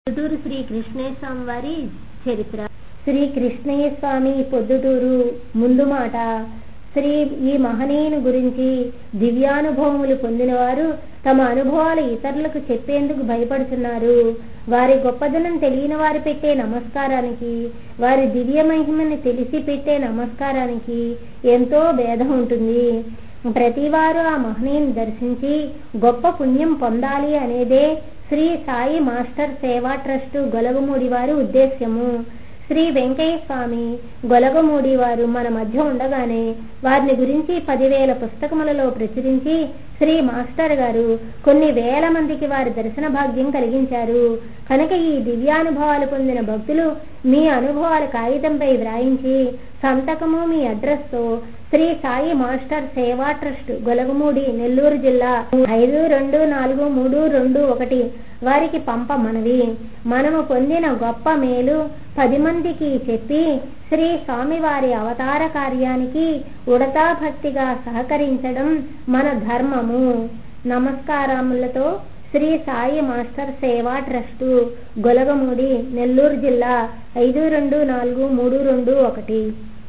పొద్దుటూరు శ్రీ కృష్ణయ్య స్వామి వారి చరిత్ర శ్రీ కృష్ణయ్య స్వామి పొద్దుటూరు ముందు మాట శ్రీ ఈ మహనీయుని గురించి దివ్యానుభవములు పొందినవారు తమ అనుభవాలు ఇతరులకు చెప్పేందుకు భయపడుతున్నారు వారి గొప్పదనం తెలియని వారు పెట్టే నమస్కారానికి వారి దివ్య మహిమని తెలిసి పెట్టే నమస్కారానికి ఎంతో భేదం ఉంటుంది ప్రతివారు ఆ మహనీయుని దర్శించి గొప్ప పుణ్యం పొందాలి అనేదే శ్రీ సాయి మాస్టర్ సేవా ట్రస్ట్ గొలగమూడి వారి ఉద్దేశ్యము శ్రీ వెంకయ్య స్వామి గొలగమూడి వారు మన మధ్య ఉండగానే వారిని గురించి పదివేల పుస్తకములలో ప్రచురించి శ్రీ మాస్టర్ గారు కొన్ని వేల మందికి వారి దర్శన భాగ్యం కలిగించారు కనుక ఈ దివ్యానుభవాలు పొందిన భక్తులు మీ అనుభవాలు కాగితంపై వ్రాయించి సంతకము మీ అడ్రస్తో శ్రీ సాయి మాస్టర్ సేవా ట్రస్ట్ గొలగమూడి నెల్లూరు జిల్లా ఐదు రెండు నాలుగు మూడు రెండు ఒకటి వారికి పంప మనవి మనము పొందిన గొప్ప మేలు పది మందికి చెప్పి శ్రీ స్వామివారి అవతార కార్యానికి ఉడతా భక్తిగా సహకరించడం మన ధర్మము నమస్కారములతో శ్రీ సాయి మాస్టర్ సేవా ట్రస్టు గొలగమూడి నెల్లూరు జిల్లా ఐదు రెండు నాలుగు మూడు రెండు ఒకటి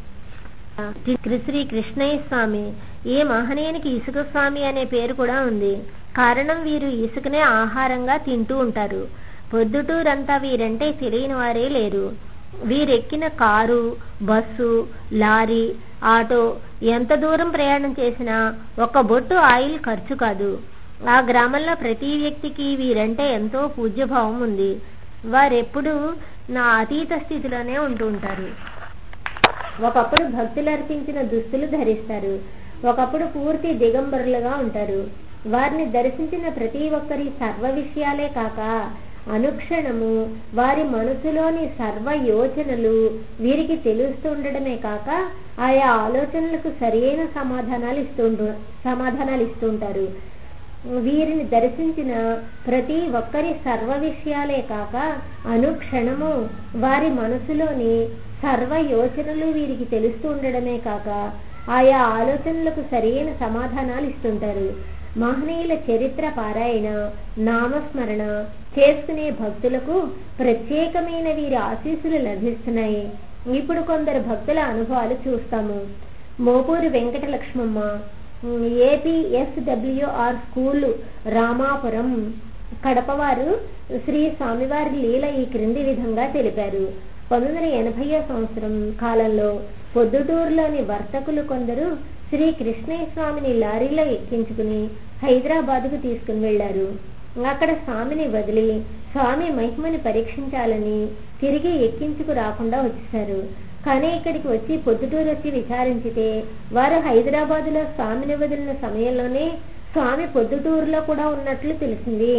శ్రీ కృష్ణయ్య స్వామి ఈ మహనీయునికి ఇసుక స్వామి అనే పేరు కూడా ఉంది కారణం వీరు ఇసుకనే ఆహారంగా తింటూ ఉంటారు పొద్దుటూరంతా వీరంటే తెలియని వారే లేరు వీరెక్కిన కారు బస్సు లారీ ఆటో ఎంత దూరం ప్రయాణం చేసినా ఒక బొట్టు ఆయిల్ ఖర్చు కాదు ఆ గ్రామంలో ప్రతి వ్యక్తికి వీరంటే ఎంతో పూజ్యభావం ఉంది వారెప్పుడు నా అతీత స్థితిలోనే ఉంటూ ఉంటారు ఒకప్పుడు భక్తులు అర్పించిన దుస్తులు ధరిస్తారు ఒకప్పుడు పూర్తి దిగంబరులుగా ఉంటారు వారిని దర్శించిన ప్రతి ఒక్కరి సర్వ విషయాలే కాక అనుక్షణము వారి మనసులోని సర్వ యోచనలు వీరికి తెలుస్తుండడమే కాక ఆయా ఆలోచనలకు సరైన సమాధానాలు ఇస్తుంటు సమాధానాలు ఇస్తుంటారు వీరిని దర్శించిన ప్రతి ఒక్కరి సర్వ విషయాలే కాక అనుక్షణము వారి మనసులోని సర్వ యోచనలు వీరికి తెలుస్తూ ఉండడమే కాక ఆయా ఆలోచనలకు సరైన సమాధానాలు ఇస్తుంటారు మహనీయుల చరిత్ర పారాయణ నామస్మరణ చేసుకునే భక్తులకు ప్రత్యేకమైన వీరి ఆశీస్సులు లభిస్తున్నాయి ఇప్పుడు కొందరు భక్తుల అనుభవాలు చూస్తాము మోపూరి వెంకట లక్ష్మమ్మ ఏపీఎస్డబ్ల్యూఆర్ స్కూల్ రామాపురం కడపవారు శ్రీ స్వామివారి లీల ఈ క్రింది విధంగా తెలిపారు పంతొమ్మిది వందల ఎనభైవ సంవత్సరం కాలంలో పొద్దుటూరులోని వర్తకులు కొందరు శ్రీ కృష్ణయ్య స్వామిని లారీలో ఎక్కించుకుని హైదరాబాద్కు తీసుకుని వెళ్లారు అక్కడ స్వామిని వదిలి స్వామి మహిమని పరీక్షించాలని తిరిగి ఎక్కించుకు రాకుండా వచ్చేశారు కానీ ఇక్కడికి వచ్చి పొద్దుటూరు వచ్చి విచారించితే వారు హైదరాబాదులో స్వామిని వదిలిన సమయంలోనే స్వామి పొద్దుటూరులో కూడా ఉన్నట్లు తెలిసింది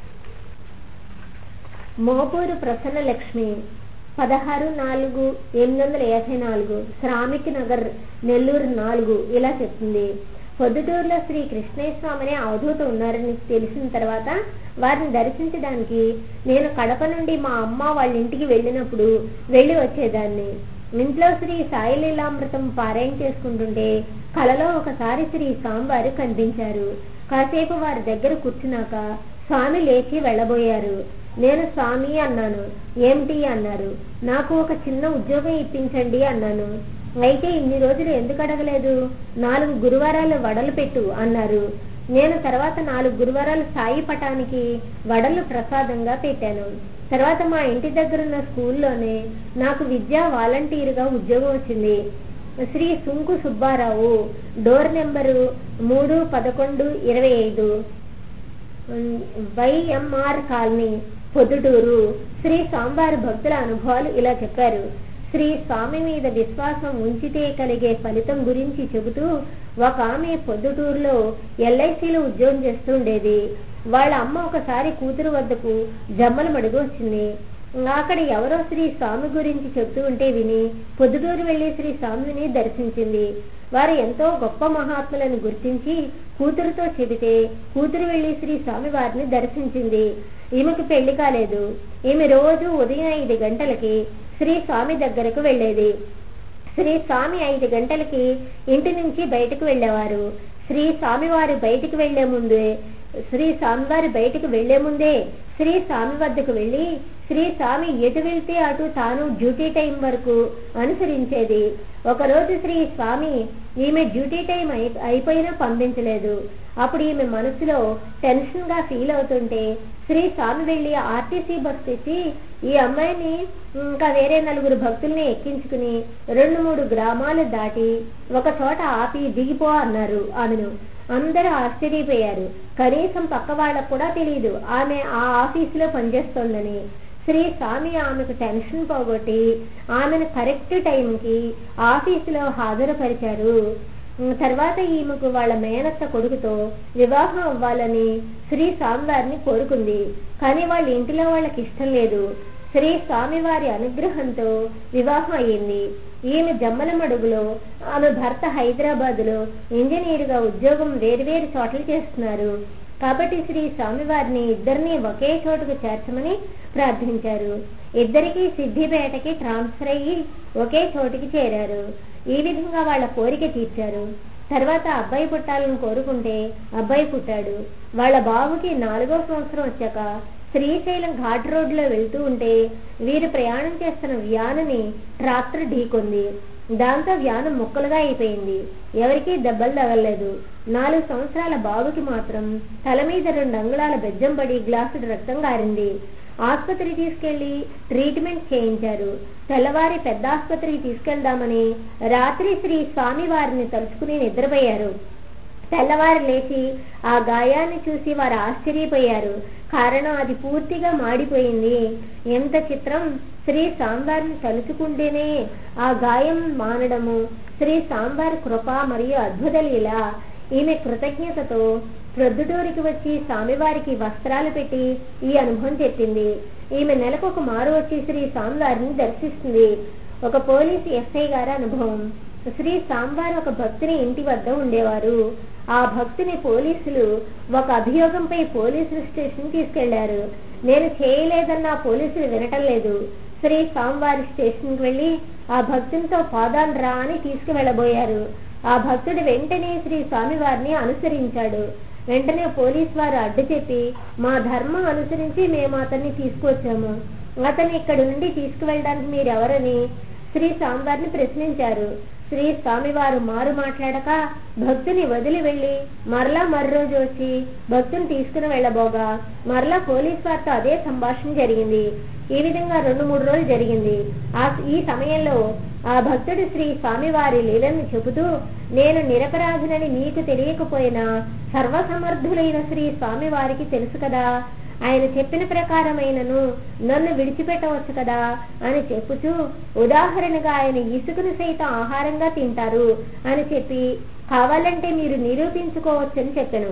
మోపూరు ప్రసన్న లక్ష్మి పదహారు నాలుగు ఎనిమిది వందల యాభై నాలుగు శ్రామిక్ నగర్ నెల్లూరు నాలుగు ఇలా చెప్తుంది పొద్దుటూరులో శ్రీ కృష్ణయ్య స్వామిని అవధూత ఉన్నారని తెలిసిన తర్వాత వారిని దర్శించడానికి నేను కడప నుండి మా అమ్మ వాళ్ళ ఇంటికి వెళ్ళినప్పుడు వెళ్ళి వచ్చేదాన్ని ఇంట్లో శ్రీ సాయి లీలామృతం పారాయణ చేసుకుంటుంటే కలలో ఒకసారి శ్రీ స్వామివారు కనిపించారు కాసేపు వారి దగ్గర కూర్చున్నాక స్వామి లేచి వెళ్ళబోయారు నేను స్వామి అన్నాను ఏమిటి అన్నారు నాకు ఒక చిన్న ఉద్యోగం ఇప్పించండి అన్నాను అయితే ఇన్ని రోజులు ఎందుకు అడగలేదు నాలుగు గురువారాలు వడలు పెట్టు అన్నారు నేను తర్వాత నాలుగు గురువారాలు సాయి పటానికి వడలు ప్రసాదంగా పెట్టాను తర్వాత మా ఇంటి దగ్గరున్న స్కూల్లోనే నాకు విద్యా వాలంటీర్గా ఉద్యోగం వచ్చింది శ్రీ సుంకు సుబ్బారావు డోర్ నెంబరు మూడు పదకొండు ఇరవై ఐదు వైఎంఆర్ కాలనీ పొద్దుటూరు శ్రీ స్వామివారి భక్తుల అనుభవాలు ఇలా చెప్పారు శ్రీ స్వామి మీద విశ్వాసం ఉంచితే కలిగే ఫలితం గురించి చెబుతూ ఒక ఆమె పొద్దుటూరులో ఎల్ఐసిలో ఉద్యోగం చేస్తుండేది వాళ్ళ అమ్మ ఒకసారి కూతురు వద్దకు జమ్మల మడుగు వచ్చింది అక్కడ ఎవరో శ్రీ స్వామి గురించి చెబుతూ ఉంటే విని పొద్దుటూరు వెళ్లి శ్రీ స్వామిని దర్శించింది వారు ఎంతో గొప్ప మహాత్ములను గుర్తించి కూతురుతో చెబితే కూతురు వెళ్లి శ్రీ స్వామి వారిని దర్శించింది ఈమెకు పెళ్లి కాలేదు ఈమె రోజు ఉదయం ఐదు గంటలకి శ్రీ స్వామి దగ్గరకు వెళ్లేది శ్రీ స్వామి ఐదు గంటలకి ఇంటి నుంచి బయటకు వెళ్లేవారు శ్రీ స్వామి వారు బయటికి వెళ్లే ముందే శ్రీ స్వామివారి బయటికి వెళ్లే ముందే శ్రీ స్వామి వద్దకు వెళ్లి శ్రీ స్వామి ఎటు వెళ్తే అటు తాను డ్యూటీ టైం వరకు అనుసరించేది ఒకరోజు శ్రీ స్వామి ఈమె డ్యూటీ టైం అయి అయిపోయినా పంపించలేదు అప్పుడు ఈమె మనసులో టెన్షన్ గా ఫీల్ అవుతుంటే శ్రీ స్వామి వెళ్లి ఆర్టీసీ బస్ తెచ్చి ఈ అమ్మాయిని ఇంకా వేరే నలుగురు భక్తుల్ని ఎక్కించుకుని రెండు మూడు గ్రామాలు దాటి ఒక చోట ఆపి దిగిపో అన్నారు ఆమెను అందరూ ఆశ్చర్యపోయారు కనీసం పక్క వాళ్ళకు కూడా తెలియదు ఆమె ఆ ఆఫీసులో పనిచేస్తోందని శ్రీ స్వామి ఆమెకు టెన్షన్ పోగొట్టి ఆమెను కరెక్ట్ టైంకి ఆఫీసులో హాజరుపరిచారు తర్వాత ఈమెకు వాళ్ళ మేనత్త కొడుకుతో వివాహం అవ్వాలని శ్రీ స్వామివారిని కోరుకుంది కానీ వాళ్ళ ఇంటిలో వాళ్ళకి ఇష్టం లేదు శ్రీ స్వామివారి అనుగ్రహంతో వివాహం అయ్యింది ఈమె జమ్మలమడుగులో ఆమె భర్త హైదరాబాద్ లో ఇంజనీరుగా ఉద్యోగం వేరువేరు చోట్ల చేస్తున్నారు కాబట్టి శ్రీ స్వామివారిని ఇద్దరిని ఒకే చోటుకు చేర్చమని ప్రార్థించారు ఇద్దరికి సిద్ధిపేటకి ట్రాన్స్ఫర్ అయ్యి ఒకే చోటికి చేరారు ఈ విధంగా వాళ్ళ కోరిక తీర్చారు తర్వాత అబ్బాయి పుట్టాలని కోరుకుంటే అబ్బాయి పుట్టాడు వాళ్ళ బాబుకి నాలుగో సంవత్సరం వచ్చాక శ్రీశైలం ఘాట్ రోడ్ లో వెళ్తూ ఉంటే వీరు ప్రయాణం చేస్తున్న వ్యానుని ట్రాక్టర్ ఢీకొంది దాంతో వ్యాను ముక్కలుగా అయిపోయింది ఎవరికీ దెబ్బలు తగలలేదు నాలుగు సంవత్సరాల బాబుకి మాత్రం తల మీద రెండు అంగుళాల బెజ్జం పడి గ్లాసుడు రక్తం గారింది ఆసుపత్రి తీసుకెళ్లి ట్రీట్మెంట్ చేయించారు తెల్లవారి పెద్ద ఆసుపత్రికి తీసుకెళ్దామని రాత్రి శ్రీ స్వామి వారిని తలుచుకుని నిద్రపోయారు తెల్లవారు లేచి ఆ గాయాన్ని చూసి వారు ఆశ్చర్యపోయారు కారణం అది పూర్తిగా మాడిపోయింది ఎంత చిత్రం శ్రీ సాంబార్ని తలుచుకుంటేనే ఆ గాయం మానడము శ్రీ సాంబార్ కృప మరియు అద్భుత లీల ఈమె కృతజ్ఞతతో ప్రొద్దుటూరికి వచ్చి స్వామివారికి వస్త్రాలు పెట్టి ఈ అనుభవం చెప్పింది ఈమె నెలకు ఒక మారు వచ్చి శ్రీ స్వామివారిని దర్శిస్తుంది ఒక పోలీసు ఎస్ఐ గారి అనుభవం శ్రీ సాంబార్ ఒక భక్తుని ఇంటి వద్ద ఉండేవారు ఆ భక్తుని పోలీసులు ఒక అభియోగంపై పోలీసుల స్టేషన్ తీసుకెళ్లారు నేను చేయలేదన్న పోలీసులు వినటం లేదు శ్రీ స్వామివారి స్టేషన్ కి వెళ్లి ఆ భక్తునితో పాదాలు రా అని తీసుకువెళ్లబోయారు ఆ భక్తుడు వెంటనే శ్రీ స్వామివారిని అనుసరించాడు వెంటనే పోలీస్ వారు అడ్డు చెప్పి మా ధర్మం అనుసరించి మేము అతన్ని తీసుకొచ్చాము అతన్ని ఇక్కడి నుండి తీసుకువెళ్ళడానికి మీరెవరని శ్రీ స్వామివారిని ప్రశ్నించారు శ్రీ స్వామివారు మారు మాట్లాడక భక్తుని వదిలి వెళ్లి మరలా మరో రోజు వచ్చి భక్తుని తీసుకుని వెళ్లబోగా మరలా పోలీస్ వారితో అదే సంభాషణ జరిగింది ఈ విధంగా రెండు మూడు రోజులు జరిగింది ఆ ఈ సమయంలో ఆ భక్తుడు శ్రీ స్వామివారి లీలను చెబుతూ నేను నిరపరాధునని నీకు తెలియకపోయినా సర్వసమర్థులైన శ్రీ స్వామివారికి తెలుసు కదా ఆయన చెప్పిన ప్రకారమైనను నన్ను విడిచిపెట్టవచ్చు కదా అని చెప్పుచూ ఉదాహరణగా ఆయన ఇసుకను సైతం ఆహారంగా తింటారు అని చెప్పి కావాలంటే మీరు నిరూపించుకోవచ్చని చెప్పాను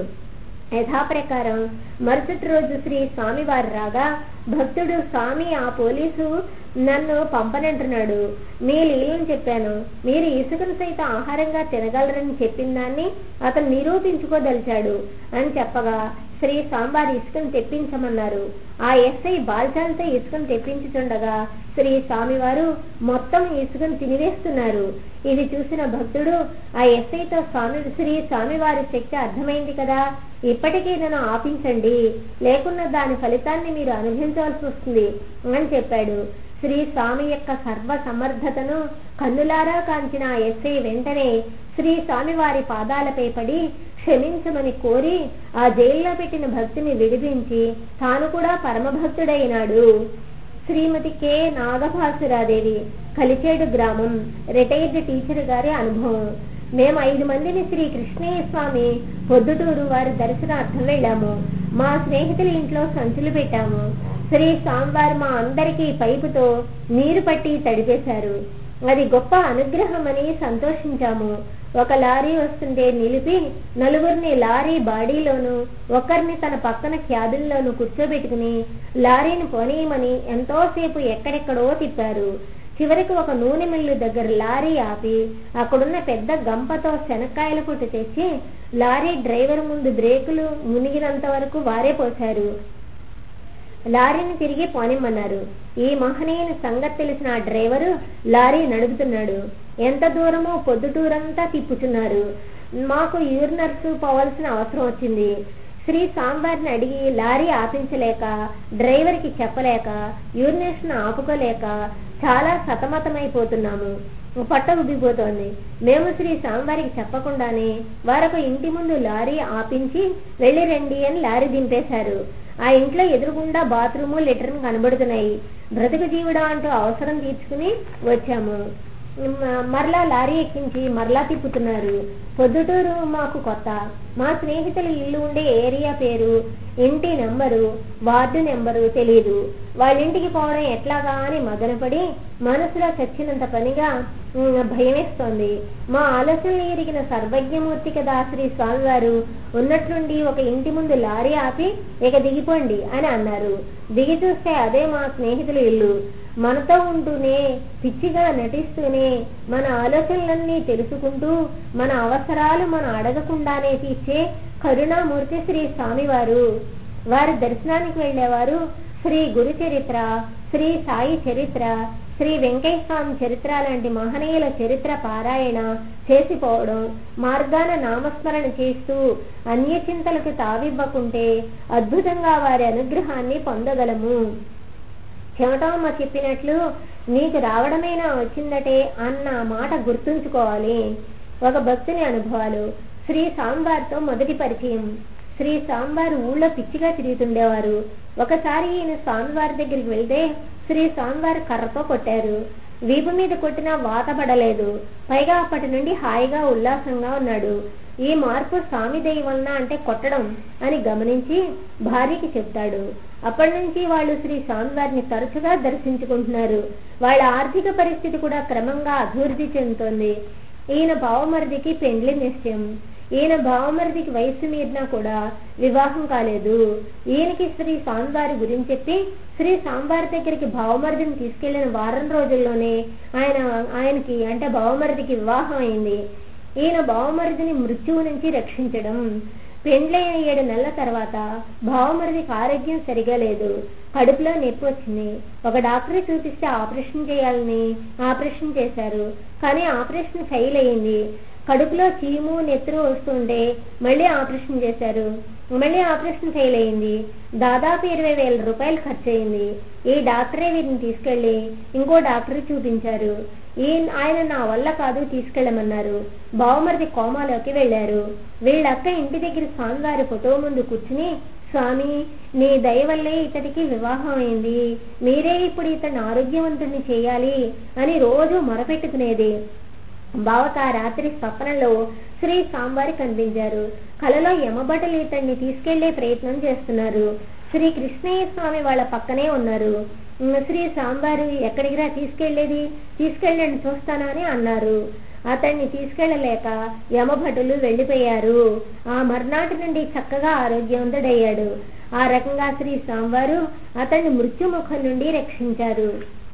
యథాప్రకారం మరుసటి రోజు శ్రీ స్వామి వారు రాగా భక్తుడు స్వామి ఆ పోలీసు నన్ను పంపనంటున్నాడు మీ లీలను చెప్పాను మీరు ఇసుకను సైతం ఆహారంగా తినగలరని చెప్పిన దాన్ని అతను నిరూపించుకోదలిచాడు అని చెప్పగా శ్రీ సాంబార్ ఇసుకను తెప్పించమన్నారు ఆ ఎస్ఐ బాల్చాలతో ఇసుకను తెప్పించుచుండగా శ్రీ స్వామివారు మొత్తం ఇసుకను తినివేస్తున్నారు ఇది చూసిన భక్తుడు ఆ ఎస్ఐతో స్వామి శ్రీ స్వామివారి శక్తి అర్థమైంది కదా ఇప్పటికీ నన్ను ఆపించండి లేకున్న దాని ఫలితాన్ని మీరు అనుభవించవలసి వస్తుంది అని చెప్పాడు శ్రీ స్వామి యొక్క సర్వ సమర్థతను కన్నులారా కాంచిన ఆ ఎస్ఐ వెంటనే శ్రీ స్వామివారి పాదాలపై పడి క్షమించమని కోరి ఆ జైల్లో పెట్టిన భక్తిని విడిపించి తాను కూడా పరమభక్తుడైనాడు శ్రీమతి కె నాగభాసురాదేవి కలిచేడు గ్రామం రిటైర్డ్ టీచర్ గారి అనుభవం మేము ఐదు మందిని శ్రీ కృష్ణయ్య స్వామి పొద్దుటూరు వారి దర్శనార్థం వెళ్ళాము మా స్నేహితుల ఇంట్లో సంచులు పెట్టాము శ్రీ స్వామివారు మా అందరికీ పైపుతో నీరు పట్టి తడిపేశారు అది గొప్ప అనుగ్రహమని సంతోషించాము ఒక లారీ వస్తుంటే నిలిపి నలుగురిని లారీ బాడీలోను ఒకరిని తన పక్కన క్యాబిన్లోను కూర్చోబెట్టుకుని లారీని పోనీయమని ఎంతోసేపు ఎక్కడెక్కడో తిప్పారు చివరికి ఒక నూనె మిల్లు దగ్గర లారీ ఆపి అక్కడున్న పెద్ద గంపతో శనక్కాయల పుట్టు తెచ్చి లారీ డ్రైవర్ ముందు బ్రేకులు మునిగినంత వరకు వారే పోశారు లారీని తిరిగి పోనిమ్మన్నారు ఈ మహనీయుని సంగతి తెలిసిన ఆ డ్రైవరు లారీ నడుపుతున్నాడు ఎంత దూరమో పొద్దుటూరంతా తిప్పుతున్నారు మాకు యూరినర్స్ పోవాల్సిన అవసరం వచ్చింది శ్రీ సాంబార్ని అడిగి లారీ ఆపించలేక డ్రైవర్కి చెప్పలేక యూరినేషన్ ఆపుకోలేక చాలా సతమతమైపోతున్నాము పట్ట ఉబ్బిపోతోంది మేము శ్రీ సాంబారికి చెప్పకుండానే వారొక ఇంటి ముందు లారీ ఆపించి వెళ్ళి రండి అని లారీ దింపేశారు ఆ ఇంట్లో ఎదురుగుండా బాత్రూము లెటర్న్ కనబడుతున్నాయి బ్రతుకు జీవుడా అంటూ అవసరం తీర్చుకుని వచ్చాము మ- మరలా లారీ ఎక్కించి మరలా తిప్పుతున్నారు పొద్దుటూరు మాకు కొత్త మా స్నేహితుల ఇల్లు ఉండే ఏరియా పేరు ఇంటి నెంబరు వార్డు నెంబరు తెలియదు వాళ్ళ ఇంటికి పోవడం ఎట్లాగా అని మదనపడి మనసులో చచ్చినంత పనిగా ఉమ్, భయమేస్తోంది మా ఆలోచనలు ఎరిగిన సర్వజ్ఞమూర్తి కదా శ్రీ స్వామివారు ఉన్నట్లుండి ఒక ఇంటి ముందు లారీ ఆపి ఇక దిగిపోండి అని అన్నారు దిగి చూస్తే అదే మా స్నేహితుల ఇల్లు మనతో ఉంటూనే పిచ్చిగా నటిస్తూనే మన ఆలోచనలన్నీ తెలుసుకుంటూ మన అవసరాలు మనం అడగకుండానే తీర్చే కరుణామూర్తి శ్రీ స్వామివారు వారి దర్శనానికి వెళ్ళేవారు శ్రీ గురు చరిత్ర శ్రీ సాయి చరిత్ర శ్రీ వెంకయ్య స్వామి చరిత్ర లాంటి మహనీయుల చరిత్ర పారాయణ చేసిపోవడం మార్గాన నామస్మరణ చేస్తూ అన్య చింతలకు తావివ్వకుంటే అద్భుతంగా వారి అనుగ్రహాన్ని పొందగలము చెమటమ్మ చెప్పినట్లు నీకు రావడమైనా వచ్చిందటే అన్న మాట గుర్తుంచుకోవాలి ఒక భక్తుని అనుభవాలు శ్రీ సాంబార్తో మొదటి పరిచయం శ్రీ సాంబార్ ఊళ్ళో పిచ్చిగా తిరుగుతుండేవారు ఒకసారి ఈయన స్వామివారి దగ్గరికి వెళ్తే శ్రీ స్వామివారు కర్రతో కొట్టారు వీపు మీద కొట్టినా వాత పడలేదు పైగా అప్పటి నుండి హాయిగా ఉల్లాసంగా ఉన్నాడు ఈ మార్పు స్వామి దయ వలన అంటే కొట్టడం అని గమనించి భార్యకి చెప్తాడు అప్పటి నుంచి వాళ్ళు శ్రీ స్వామివారిని తరచుగా దర్శించుకుంటున్నారు వాళ్ళ ఆర్థిక పరిస్థితి కూడా క్రమంగా అభివృద్ధి చెందుతోంది ఈయన బావమరిదికి పెండ్లి నిశ్చయం ఈయన బావమరిదికి వయస్సు మీరినా కూడా వివాహం కాలేదు ఈయనకి శ్రీ స్వామివారి గురించి చెప్పి శ్రీ సాంబార్ దగ్గరికి బావమరిదిని తీసుకెళ్లిన వారం రోజుల్లోనే ఆయన ఆయనకి అంటే బావమరిదికి వివాహం అయింది ఈయన బావమరిదిని మృత్యువు నుంచి రక్షించడం పెండ్లైన ఏడు నెలల తర్వాత బావమరిదికి ఆరోగ్యం సరిగా లేదు కడుపులో నొప్పి వచ్చింది ఒక డాక్టర్ చూపిస్తే ఆపరేషన్ చేయాలని ఆపరేషన్ చేశారు కానీ ఆపరేషన్ ఫెయిల్ అయింది కడుపులో చీము నెత్తురు వస్తుంటే మళ్ళీ ఆపరేషన్ చేశారు మళ్ళీ ఆపరేషన్ ఫెయిల్ అయింది దాదాపు ఇరవై వేల రూపాయలు ఖర్చు అయింది ఈ డాక్టరే వీరిని తీసుకెళ్లి ఇంకో డాక్టర్ చూపించారు ఈ ఆయన నా వల్ల కాదు తీసుకెళ్ళమన్నారు బావమరిది కోమాలోకి వెళ్లారు వీళ్ళక్క ఇంటి దగ్గర స్వామివారి ఫోటో ముందు కూర్చుని స్వామి నీ దయ వల్లే ఇతడికి వివాహం అయింది మీరే ఇప్పుడు ఇతన్ని ఆరోగ్యవంతుడిని చేయాలి అని రోజు మొరపెట్టుకునేది బావక రాత్రి స్వప్నంలో శ్రీ సాంబారి కనిపించారు కలలో యమబట్టలు ఇతన్ని తీసుకెళ్లే ప్రయత్నం చేస్తున్నారు శ్రీ కృష్ణయ్య స్వామి వాళ్ళ పక్కనే ఉన్నారు ఉమ్, శ్రీ సాంబారు ఎక్కడికి రా తీసుకెళ్లేది తీసుకెళ్ళండి చూస్తానా అని అన్నారు అతన్ని తీసుకెళ్లలేక యమభటులు వెళ్లిపోయారు ఆ మర్నాటి నుండి చక్కగా ఆరోగ్యవంతుడయ్యాడు ఆ రకంగా శ్రీ సాంబారు అతన్ని మృత్యుముఖం నుండి రక్షించారు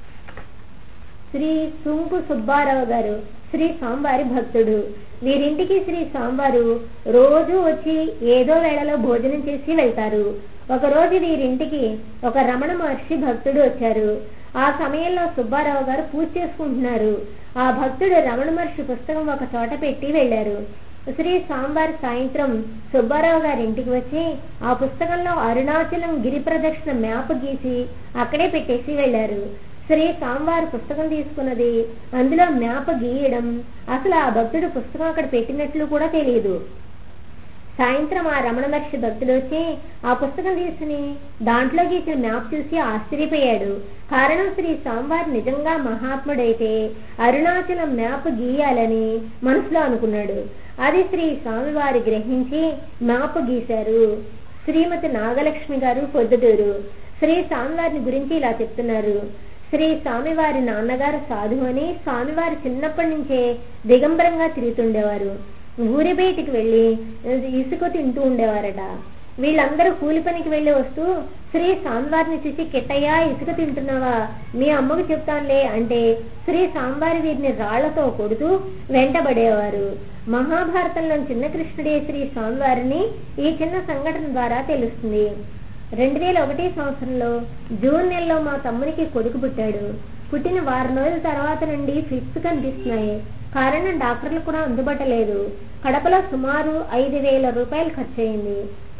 శ్రీ సుంకు సుబ్బారావు గారు శ్రీ సాంబారి భక్తుడు వీరింటికి శ్రీ సాంబారు రోజు వచ్చి ఏదో వేళలో భోజనం చేసి వెళ్తారు ఒక రోజు వీరింటికి ఒక రమణ మహర్షి భక్తుడు వచ్చారు ఆ సమయంలో సుబ్బారావు గారు పూజ చేసుకుంటున్నారు ఆ భక్తుడు రమణ మహర్షి పుస్తకం ఒక చోట పెట్టి వెళ్లారు శ్రీ సాంబార్ సాయంత్రం సుబ్బారావు గారి ఇంటికి వచ్చి ఆ పుస్తకంలో అరుణాచలం గిరి ప్రదక్షిణ మ్యాప్ గీసి అక్కడే పెట్టేసి వెళ్లారు శ్రీ సాంబార్ పుస్తకం తీసుకున్నది అందులో మ్యాప్ గీయడం అసలు ఆ భక్తుడు పుస్తకం అక్కడ పెట్టినట్లు కూడా తెలియదు సాయంత్రం ఆ రమణ మహర్షి భక్తుడు వచ్చి ఆ పుస్తకం తీసుకుని దాంట్లో గీసిన మ్యాప్ చూసి ఆశ్చర్యపోయాడు కారణం శ్రీ సాంబార్ నిజంగా మహాత్ముడైతే అరుణాచలం మ్యాప్ గీయాలని మనసులో అనుకున్నాడు అది శ్రీ స్వామివారి గ్రహించి మ్యాప్ గీశారు శ్రీమతి నాగలక్ష్మి గారు పొద్దుటూరు శ్రీ స్వామివారిని గురించి ఇలా చెప్తున్నారు శ్రీ స్వామివారి నాన్నగారు సాధు అని స్వామివారి చిన్నప్పటి నుంచే దిగంబరంగా తిరుగుతుండేవారు ఊరి బయటికి వెళ్లి ఇసుక తింటూ ఉండేవారట వీళ్ళందరూ కూలి పనికి వెళ్లి వస్తూ శ్రీ స్వామివారిని చూసి కిట్టయ్యా ఇసుక తింటున్నావా మీ అమ్మకు చెప్తానులే అంటే శ్రీ సాంబారి వీరిని రాళ్లతో కొడుతూ వెంటబడేవారు మహాభారతంలో చిన్న కృష్ణుడే శ్రీ స్వామివారిని ఈ చిన్న సంఘటన ద్వారా తెలుస్తుంది రెండు వేల ఒకటి సంవత్సరంలో జూన్ నెలలో మా తమ్మునికి కొడుకు పుట్టాడు పుట్టిన వారం రోజుల తర్వాత నుండి ఫిట్స్ కనిపిస్తున్నాయి కారణం డాక్టర్లు కూడా అందుబట్టలేదు కడపలో సుమారు ఐదు వేల రూపాయలు ఖర్చయింది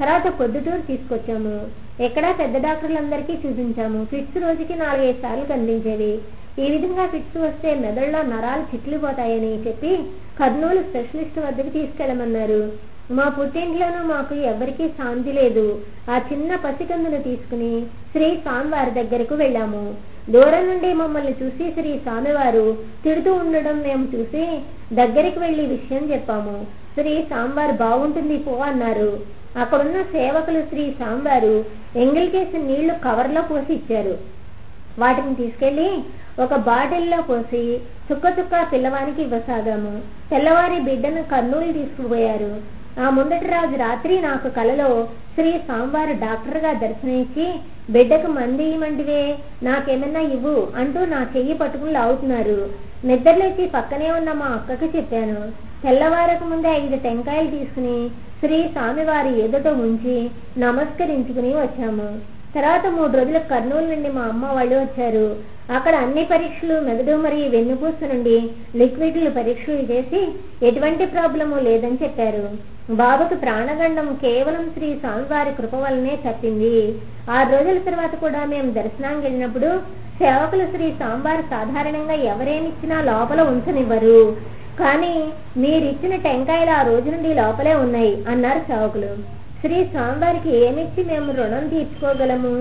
తర్వాత పొద్దుటూరు తీసుకొచ్చాము ఎక్కడా పెద్ద డాక్టర్లందరికీ చూపించాము ఫిట్స్ రోజుకి నాలుగైదు సార్లు కనిపించేవి ఈ విధంగా ఫిట్స్ వస్తే మెదడులో నరాలు చిట్లిపోతాయని చెప్పి కర్నూలు స్పెషలిస్ట్ వద్దకు తీసుకెళ్లమన్నారు మా పుట్టింట్లోనూ మాకు ఎవరికీ శాంతి లేదు ఆ చిన్న పసికందును తీసుకుని శ్రీ స్వామివారి దగ్గరకు వెళ్ళాము దూరం నుండి మమ్మల్ని చూసి శ్రీ స్వామివారు తిడుతూ ఉండడం మేము చూసి దగ్గరికి వెళ్లి విషయం చెప్పాము శ్రీ సాంబార్ బాగుంటుంది పో అన్నారు అక్కడున్న సేవకులు శ్రీ సాంబారు ఎంగిల్కేసి నీళ్లు కవర్లో పోసి ఇచ్చారు వాటిని తీసుకెళ్లి ఒక బాటిల్లో పోసి చుక్క చుక్క పిల్లవానికి ఇవ్వసాగాము తెల్లవారి బిడ్డను కర్నూలు తీసుకుపోయారు ఆ ముందటి రోజు రాత్రి నాకు కలలో శ్రీ సాంబారు డాక్టర్ గా దర్శనమిచ్చి బిడ్డకు మంది ఇవ్వమంటివే నాకేమన్నా ఇవ్వు అంటూ నా చెయ్యి పట్టుకుని లాగుతున్నారు నిద్రలేచి పక్కనే ఉన్న మా అక్కకి చెప్పాను తెల్లవారకు ముందే ఐదు టెంకాయలు తీసుకుని శ్రీ స్వామివారి ఎదుట ఉంచి నమస్కరించుకుని వచ్చాము తర్వాత మూడు రోజులు కర్నూలు నుండి మా అమ్మ వాళ్ళు వచ్చారు అక్కడ అన్ని పరీక్షలు మెదడు మరియు వెన్నుపూస నుండి లిక్విడ్లు పరీక్షలు చేసి ఎటువంటి ప్రాబ్లము లేదని చెప్పారు బాబుకు ప్రాణగండం కేవలం శ్రీ స్వామివారి కృప వల్లనే తప్పింది ఆరు రోజుల తర్వాత కూడా మేము దర్శనానికి వెళ్ళినప్పుడు సేవకులు శ్రీ స్వామివారు సాధారణంగా ఎవరేమిచ్చినా లోపల ఉంచనివ్వరు కానీ మీరిచ్చిన టెంకాయలు ఆ రోజు నుండి లోపలే ఉన్నాయి అన్నారు సేవకులు శ్రీ స్వామివారికి ఏమిచ్చి మేము రుణం తీర్చుకోగలము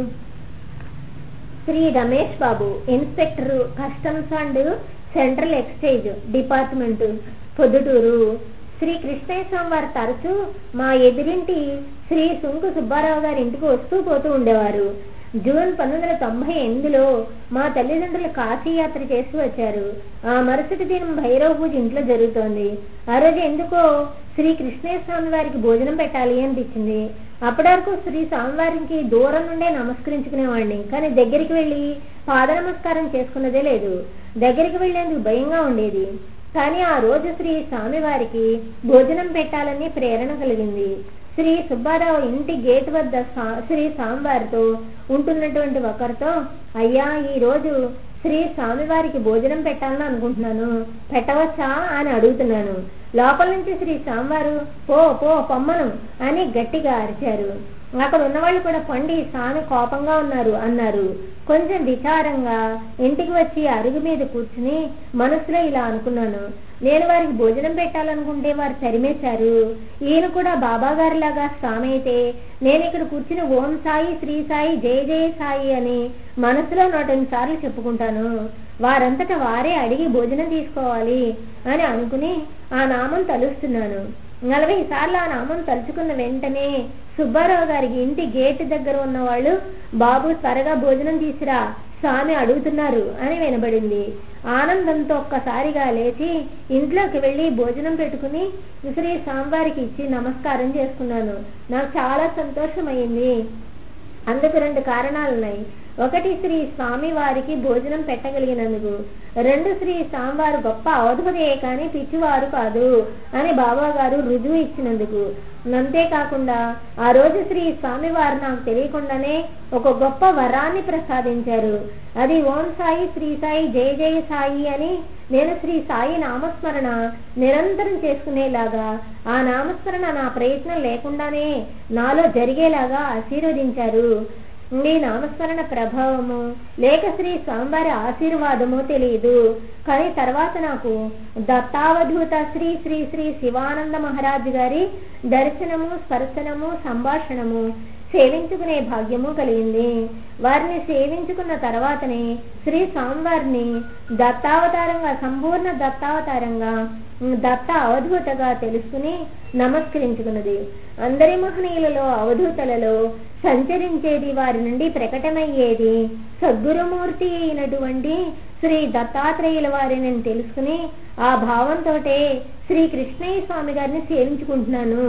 Shri Ramesh Babu inspector customs and central exchange department Proddatur Shri Krishnaiah స్వామి వారు తరచూ మా ఎదురింటి శ్రీ సుంకు సుబ్బారావు గారి ఇంటికి వస్తూ పోతూ ఉండేవారు జూన్ పంతొమ్మిది వందల తొంభై ఎనిమిదిలో మా తల్లిదండ్రులు కాశీ యాత్ర చేసి వచ్చారు ఆ మరుసటి దినం భైరవ పూజ ఇంట్లో జరుగుతోంది ఆ రోజు ఎందుకో శ్రీ కృష్ణయ్య స్వామి వారికి భోజనం పెట్టాలి అనిపించింది అప్పటి వరకు శ్రీ స్వామివారికి దూరం నుండే నమస్కరించుకునేవాడిని కానీ దగ్గరికి వెళ్ళి పాద నమస్కారం చేసుకున్నదే లేదు దగ్గరికి వెళ్లేందుకు భయంగా ఉండేది కానీ ఆ రోజు శ్రీ స్వామివారికి భోజనం పెట్టాలని ప్రేరణ కలిగింది శ్రీ సుబ్బారావు ఇంటి గేట్ వద్ద సా- శ్రీ సాంబార్తో ఉంటున్నటువంటి ఒకరితో అయ్యా ఈ రోజు శ్రీ స్వామివారికి భోజనం పెట్టాలని అనుకుంటున్నాను పెట్టవచ్చా అని అడుగుతున్నాను లోపల నుంచి శ్రీ స్వామివారు పో పో పొమ్మను అని గట్టిగా అరిచారు అక్కడ ఉన్నవాళ్ళు కూడా పండి స్వామి కోపంగా ఉన్నారు అన్నారు కొంచెం విచారంగా ఇంటికి వచ్చి అరుగు మీద కూర్చుని మనసులో ఇలా అనుకున్నాను నేను వారికి భోజనం పెట్టాలనుకుంటే వారు తరిమేశారు ఈయన కూడా బాబా గారిలాగా స్వామి అయితే నేను ఇక్కడ కూర్చుని ఓం సాయి శ్రీ సాయి జయ జయ సాయి అని మనసులో నూటెనిమిది సార్లు చెప్పుకుంటాను వారంతట వారే అడిగి భోజనం తీసుకోవాలి అని అనుకుని ఆ నామం తలుస్తున్నాను నలభై సార్లు ఆ నామం తలుచుకున్న వెంటనే సుబ్బారావు గారికి ఇంటి గేట్ దగ్గర ఉన్న వాళ్ళు బాబు త్వరగా భోజనం తీసిరా స్వామి అడుగుతున్నారు అని వినబడింది ఆనందంతో ఒక్కసారిగా లేచి ఇంట్లోకి వెళ్ళి భోజనం పెట్టుకుని శ్రీ స్వామివారికి ఇచ్చి నమస్కారం చేసుకున్నాను నాకు చాలా సంతోషమైంది అందుకు రెండు కారణాలున్నాయి ఒకటి శ్రీ స్వామి వారికి భోజనం పెట్టగలిగినందుకు రెండు శ్రీ స్వామివారు గొప్ప అవధుపదే కానీ పిచ్చివారు కాదు అని బాబా గారు రుజువు ఇచ్చినందుకు అంతేకాకుండా ఆ రోజు శ్రీ స్వామివారు నాకు తెలియకుండానే ఒక గొప్ప వరాన్ని ప్రసాదించారు అది ఓం సాయి శ్రీ సాయి జయ జయ సాయి అని నేను శ్రీ సాయి నామస్మరణ నిరంతరం చేసుకునేలాగా ఆ నామస్మరణ నా ప్రయత్నం లేకుండానే నాలో జరిగేలాగా ఆశీర్వదించారు ఈ నామస్మరణ ప్రభావము లేక శ్రీ స్వామివారి ఆశీర్వాదము తెలియదు కానీ తర్వాత నాకు దత్తావధూత శ్రీ శ్రీ శ్రీ శివానంద మహారాజ్ గారి దర్శనము స్పర్శనము సంభాషణము సేవించుకునే భాగ్యము కలిగింది వారిని సేవించుకున్న తర్వాతనే శ్రీ స్వామివారిని దత్తావతారంగా సంపూర్ణ దత్తావతారంగా దత్త అవధూతగా తెలుసుకుని నమస్కరించుకున్నది అందరి మహనీయులలో అవధూతలలో సంచరించేది వారి నుండి ప్రకటమయ్యేది సద్గురుమూర్తి అయినటువంటి శ్రీ దత్తాత్రేయుల వారిని నేను తెలుసుకుని ఆ భావంతోటే శ్రీ కృష్ణయ్య స్వామి గారిని సేవించుకుంటున్నాను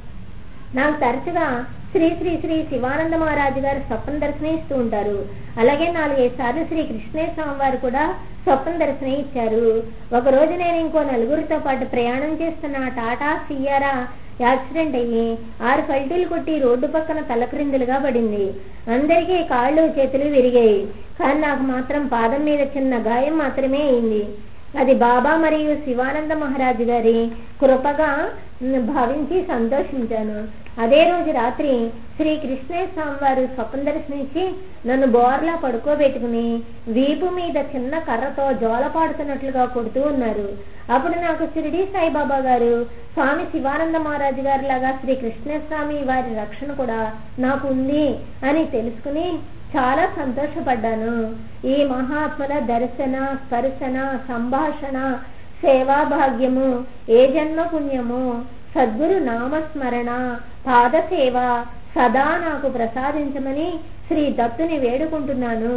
నాకు తరచుగా శ్రీ శ్రీ శ్రీ శివానంద మహారాజు గారు స్వప్న దర్శనం ఇస్తూ ఉంటారు అలాగే నాలుగైదు సార్లు శ్రీ కృష్ణయ్య స్వామి వారు కూడా స్వప్న దర్శనం ఇచ్చారు ఒక రోజు నేను ఇంకో నలుగురితో పాటు ప్రయాణం చేస్తున్న టాటా సియారా యాక్సిడెంట్ అయ్యి ఆరు పల్టీలు కొట్టి రోడ్డు పక్కన తలక్రిందులుగా పడింది అందరికీ కాళ్ళు చేతులు విరిగాయి కానీ నాకు మాత్రం పాదం మీద చిన్న గాయం మాత్రమే అయింది అది బాబా మరియు శివానంద మహారాజు గారి కృపగా భావించి సంతోషించాను అదే రోజు రాత్రి శ్రీ కృష్ణయ్య స్వామి వారు స్వప్న దర్శనించి నన్ను బోర్లా పడుకోబెట్టుకుని వీపు మీద చిన్న కర్రతో జోలపాడుతున్నట్లుగా కొడుతూ ఉన్నారు అప్పుడు నాకు షిరిడి సాయిబాబా గారు స్వామి శివానంద మహారాజు గారి లాగా శ్రీ కృష్ణస్వామి వారి రక్షణ కూడా నాకు ఉంది అని తెలుసుకుని చాలా సంతోషపడ్డాను ఈ మహాత్ముల దర్శన స్పర్శన సంభాషణ సేవా భాగ్యము ఏ జన్మ పుణ్యము సద్గురు నామస్మరణ పాదసేవ సదా నాకు ప్రసాదించమని శ్రీ దత్తుని వేడుకుంటున్నాను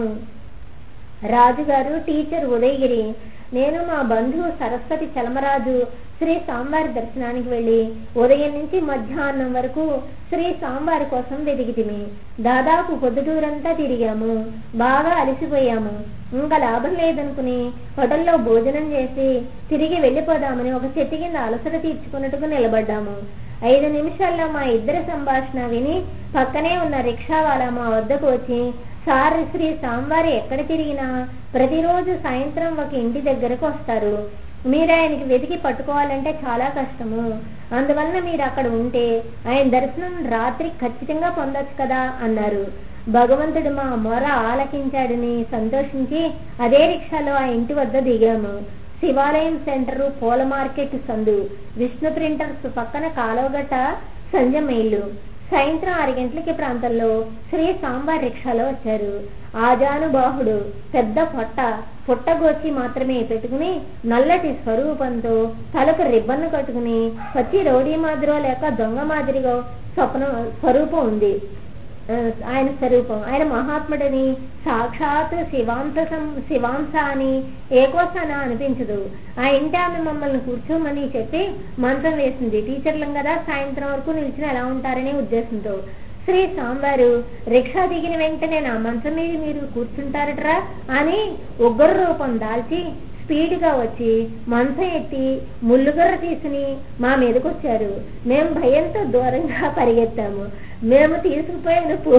రాజుగారు టీచర్ ఉదయగిరి నేను మా బంధువు సరస్వతి చలమరాజు శ్రీ స్వామివారి దర్శనానికి వెళ్లి ఉదయం నుంచి మధ్యాహ్నం వరకు శ్రీ స్వామివారి కోసం వెతికితిమి దాదాపు పొద్దుటూరంతా తిరిగాము బాగా అలసిపోయాము ఇంకా లాభం లేదనుకుని హోటల్లో భోజనం చేసి తిరిగి వెళ్లిపోదామని ఒక చెట్టు కింద అలసట తీర్చుకున్నట్టుగా నిలబడ్డాము ఐదు నిమిషాల్లో మా ఇద్దరి సంభాషణ విని పక్కనే ఉన్న రిక్షావాలా మా వద్దకు వచ్చి సార్ శ్రీ స్వామివారి ఎక్కడ తిరిగినా ప్రతిరోజు సాయంత్రం ఒక ఇంటి దగ్గరకు వస్తారు మీరు ఆయనకి వెతికి పట్టుకోవాలంటే చాలా కష్టము అందువలన మీరు అక్కడ ఉంటే ఆయన దర్శనం రాత్రి ఖచ్చితంగా పొందొచ్చు కదా అన్నారు భగవంతుడు మా మొర ఆలకించాడని సంతోషించి అదే రిక్షాలో ఆ ఇంటి వద్ద దిగాము శివాలయం సెంటరు పూల మార్కెట్ సందు విష్ణు ప్రింటర్స్ పక్కన కాలువగట్ట సంజమైళ్ళు సాయంత్రం ఆరు గంటలకి ప్రాంతంలో శ్రీ సాంబార్ రిక్షాలో వచ్చారు ఆజానుబాహుడు పెద్ద పొట్ట పుట్టగోచి మాత్రమే పెట్టుకుని నల్లటి స్వరూపంతో తలకు రిబ్బన్ను కట్టుకుని పచ్చి రౌడీ మాదిరో లేక దొంగ మాదిరిగా స్వప్న స్వరూపం ఉంది ఆ, ఆయన స్వరూపం ఆయన మహాత్ముడని సాక్షాత్ శివాంశ సం- శివాంశ అని ఏకోసాన అనిపించదు ఆ ఇంటి ఆమె మమ్మల్ని కూర్చోమని చెప్పి మంచం వేసింది టీచర్లం కదా సాయంత్రం వరకు నిలిచిన ఎలా ఉంటారనే ఉద్దేశంతో శ్రీ సాంబారు రిక్షా దిగిన వెంటనే నా మంచం మీద మీరు కూర్చుంటారట్రా అని ఉగ్ర రూపం దాల్చి స్పీడ్ గా వచ్చి మంచం ఎత్తి ముళ్ళుగర్ర తీసుకుని మా మీదకొచ్చారు మేము భయంతో దూరంగా పరిగెత్తాము మేము తీసుకుపోయిన పూ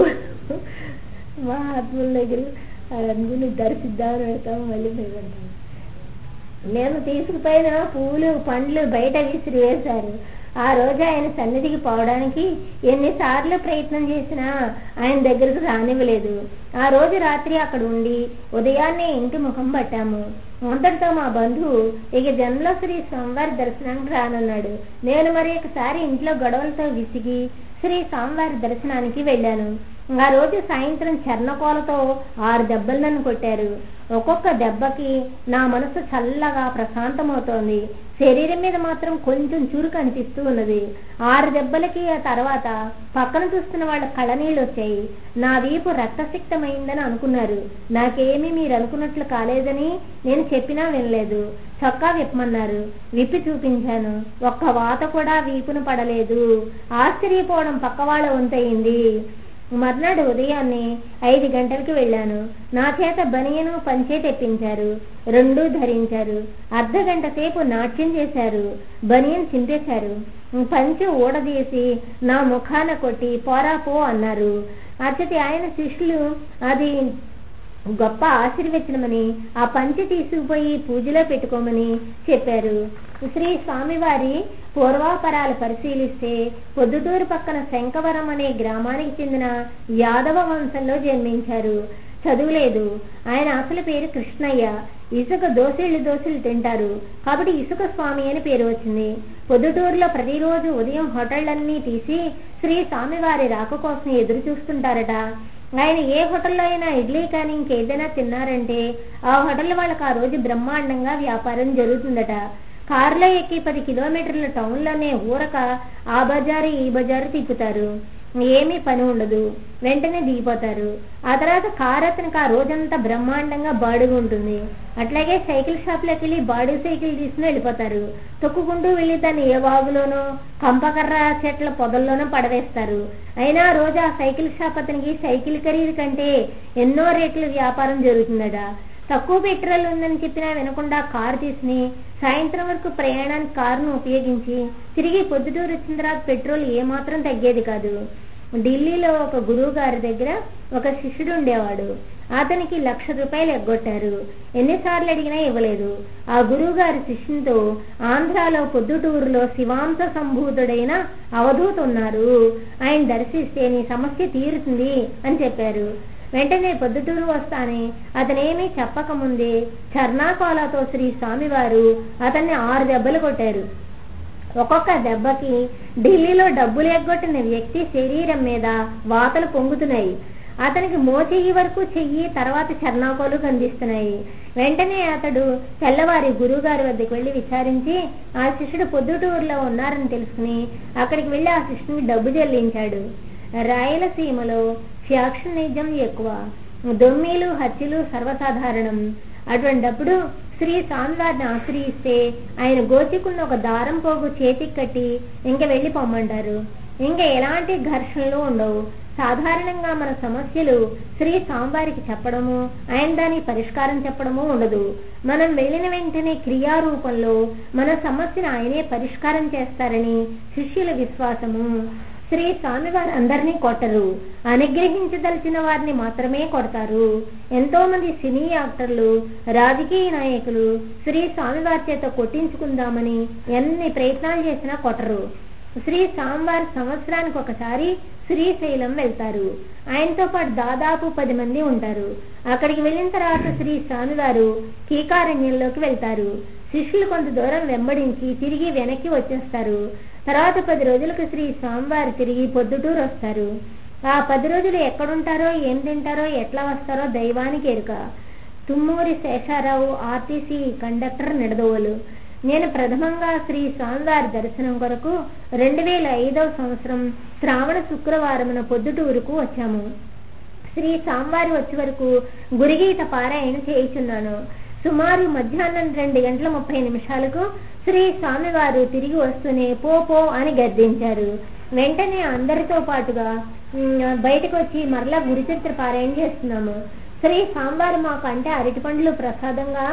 మా ఆత్మల దగ్గర అందుని దర్శిద్దామని పెడతాము మళ్ళీ భయపడతాము మేము తీసుకుపోయిన పూలు పండ్లు బయట విసిరి వేశారు ఆ రోజు ఆయన సన్నిధికి పోవడానికి ఎన్నిసార్లు ప్రయత్నం చేసినా ఆయన దగ్గరకు రానివ్వలేదు ఆ రోజు రాత్రి అక్కడ ఉండి ఉదయాన్నే ఇంటి ముఖం పట్టాము అంతటితో మా బంధువు ఇక జన్మలో శ్రీ స్వామివారి దర్శనానికి రానున్నాడు నేను మరి ఒకసారి ఇంట్లో గొడవలతో విసిగి శ్రీ స్వామివారి దర్శనానికి వెళ్ళాను ఆ రోజు సాయంత్రం చర్ణకోలతో ఆరు దెబ్బలు నన్ను కొట్టారు ఒక్కొక్క దెబ్బకి నా మనసు చల్లగా ప్రశాంతమవుతోంది శరీరం మీద మాత్రం కొంచెం చురుకు అనిపిస్తూ ఉన్నది ఆరు దెబ్బలకి ఆ తర్వాత పక్కన చూస్తున్న వాళ్ళ కళ్ళనీళ్ళు వచ్చాయి నా వీపు రక్తసిక్తమైందని అనుకున్నారు నాకేమీ మీరు అనుకున్నట్లు కాలేదని నేను చెప్పినా వినలేదు చొక్కా విప్పమన్నారు విప్పి చూపించాను ఒక్క వాత కూడా వీపును పడలేదు ఆశ్చర్యపోవడం పక్క వాళ్ళ వంతయింది మర్నాడు ఉదయాన్నే ఐదు గంటలకు వెళ్ళాను నా చేత బనియను పంచే తెప్పించారు రెండూ ధరించారు అర్ధ గంట సేపు నాట్యం చేశారు బనియన్ చింపేశారు పంచె ఊడదీసి నా ముఖాన కొట్టి పోరా పో అన్నారు అచ్చటి ఆయన శిష్యులు అది గొప్ప ఆశీర్వచనమని ఆ పంచె తీసుకుపోయి పూజలో పెట్టుకోమని చెప్పారు శ్రీ స్వామివారి పూర్వాపరాలు పరిశీలిస్తే పొద్దుటూరు పక్కన శంకవరం అనే గ్రామానికి చెందిన యాదవ వంశంలో జన్మించారు చదువులేదు ఆయన అసలు పేరు కృష్ణయ్య ఇసుక దోసిళ్ళు దోసిళ్ళు తింటారు కాబట్టి ఇసుక స్వామి అని పేరు వచ్చింది పొద్దుటూరులో ప్రతిరోజు ఉదయం హోటళ్లన్నీ తీసి శ్రీ స్వామివారి రాక కోసం ఎదురు చూస్తుంటారట ఆయన ఏ హోటల్లో అయినా ఇడ్లీ కానీ ఇంకేదైనా తిన్నారంటే ఆ హోటల్ వాళ్ళకి ఆ రోజు బ్రహ్మాండంగా వ్యాపారం జరుగుతుందట కారులో ఎక్కి పది కిలోమీటర్ల టౌన్లోనే ఊరక ఆ బజారు ఈ బజారు తిప్పుతారు ఏమీ పని ఉండదు వెంటనే దిగిపోతారు ఆ తర్వాత కారు అతనికి ఆ రోజంతా బ్రహ్మాండంగా బాడుగు ఉంటుంది అట్లాగే సైకిల్ షాప్లోకి వెళ్ళి బాడీ సైకిల్ తీసుకుని వెళ్ళిపోతారు తొక్కుకుంటూ వెళ్ళి దాన్ని ఏ వాగులోనో కంపకర్ర చెట్ల పొదల్లోనో పడవేస్తారు అయినా ఆ రోజు ఆ సైకిల్ షాప్ అతనికి సైకిల్ ఖరీదు కంటే ఎన్నో రేట్ల వ్యాపారం జరుగుతుందట తక్కువ పెట్రోల్ ఉందని చెప్పినా వినకుండా కారు తీసుకుని సాయంత్రం వరకు ప్రయాణానికి కారును ఉపయోగించి తిరిగి పొద్దుటూరు వచ్చిన తర్వాత పెట్రోల్ ఏమాత్రం తగ్గేది కాదు ఢిల్లీలో ఒక గురువు గారి దగ్గర ఒక శిష్యుడు ఉండేవాడు అతనికి లక్ష రూపాయలు ఎగ్గొట్టారు ఎన్నిసార్లు అడిగినా ఇవ్వలేదు ఆ గురువు గారి శిష్యునితో ఆంధ్రాలో పొద్దుటూరులో శివాంశ సంభూతుడైన అవధూత ఉన్నారు ఆయన దర్శిస్తే నీ సమస్య తీరుతుంది అని చెప్పారు వెంటనే పొద్దుటూరు వస్తానే అతనేమీ చెప్పకముందే చర్నాకోలతో శ్రీ స్వామివారు అతన్ని ఆరు దెబ్బలు కొట్టారు ఒక్కొక్క దెబ్బకి ఢిల్లీలో డబ్బులు ఎగ్గొట్టిన వ్యక్తి శరీరం మీద వాతలు పొంగుతున్నాయి అతనికి మోచెయ్యి వరకు చెయ్యి తర్వాత చర్నాకోలు కనిపిస్తున్నాయి వెంటనే అతడు తెల్లవారి గురువుగారి వద్దకు వెళ్లి విచారించి ఆ శిష్యుడు పొద్దుటూరులో ఉన్నారని తెలుసుకుని అక్కడికి వెళ్లి ఆ శిష్యుని డబ్బు చెల్లించాడు రాయలసీమలో ఫ్యాక్షనిజం ఎక్కువ దొమ్మీలు హత్యలు సర్వసాధారణం అటువంటప్పుడు శ్రీ స్వామివారిని ఆశ్రయిస్తే ఆయన గోచికున్న ఒక దారం పోగు చేతికి కట్టి ఇంక వెళ్లి పొమ్మంటారు ఇంకా ఎలాంటి ఘర్షణలు ఉండవు సాధారణంగా మన సమస్యలు శ్రీ స్వామివారికి చెప్పడము ఆయన దాని పరిష్కారం చెప్పడము ఉండదు మనం వెళ్ళిన వెంటనే క్రియారూపంలో మన సమస్యను ఆయనే పరిష్కారం చేస్తారని శిష్యుల విశ్వాసము శ్రీ స్వామివారు అందరినీ కొట్టరు అనుగ్రహించదలిచిన వారిని మాత్రమే కొడతారు ఎంతో మంది సినీ యాక్టర్లు రాజకీయ నాయకులు శ్రీ స్వామివారి చేత కొట్టించుకుందామని ఎన్ని ప్రయత్నాలు చేసినా కొట్టరు శ్రీ స్వామివారి సంవత్సరానికి ఒకసారి శ్రీశైలం వెళ్తారు ఆయనతో పాటు దాదాపు పది మంది ఉంటారు అక్కడికి వెళ్ళిన తర్వాత శ్రీ స్వామివారు కీకారణ్యంలోకి వెళ్తారు శిష్యులు కొంత దూరం వెంబడించి తిరిగి వెనక్కి వచ్చేస్తారు తర్వాత పది రోజులకు శ్రీ స్వామివారు తిరిగి పొద్దుటూరు వస్తారు ఆ పది రోజులు ఎక్కడుంటారో ఏం తింటారో ఎట్లా వస్తారో దైవానికి ఎరుక తుమ్మూరి శేషారావు ఆర్టీసీ కండక్టర్ నిడదవోలు నేను ప్రథమంగా శ్రీ స్వామివారి దర్శనం కొరకు రెండు వేల ఐదవ సంవత్సరం శ్రావణ శుక్రవారమున పొద్దుటూరుకు వచ్చాము శ్రీ స్వామివారి వచ్చే వరకు గురిగీత పారాయణ చేయుచున్నాను సుమారు మధ్యాహ్నం రెండు గంటల ముప్పై నిమిషాలకు శ్రీ స్వామివారు తిరిగి వస్తూనే పో పో అని గద్దించారు వెంటనే అందరితో పాటుగా బయటకు వచ్చి మరలా గురుచరిత్ర పారాయణ చేస్తున్నాము శ్రీ స్వామివారు మాకు అంటే అరటిపండ్లు ప్రసాదంగా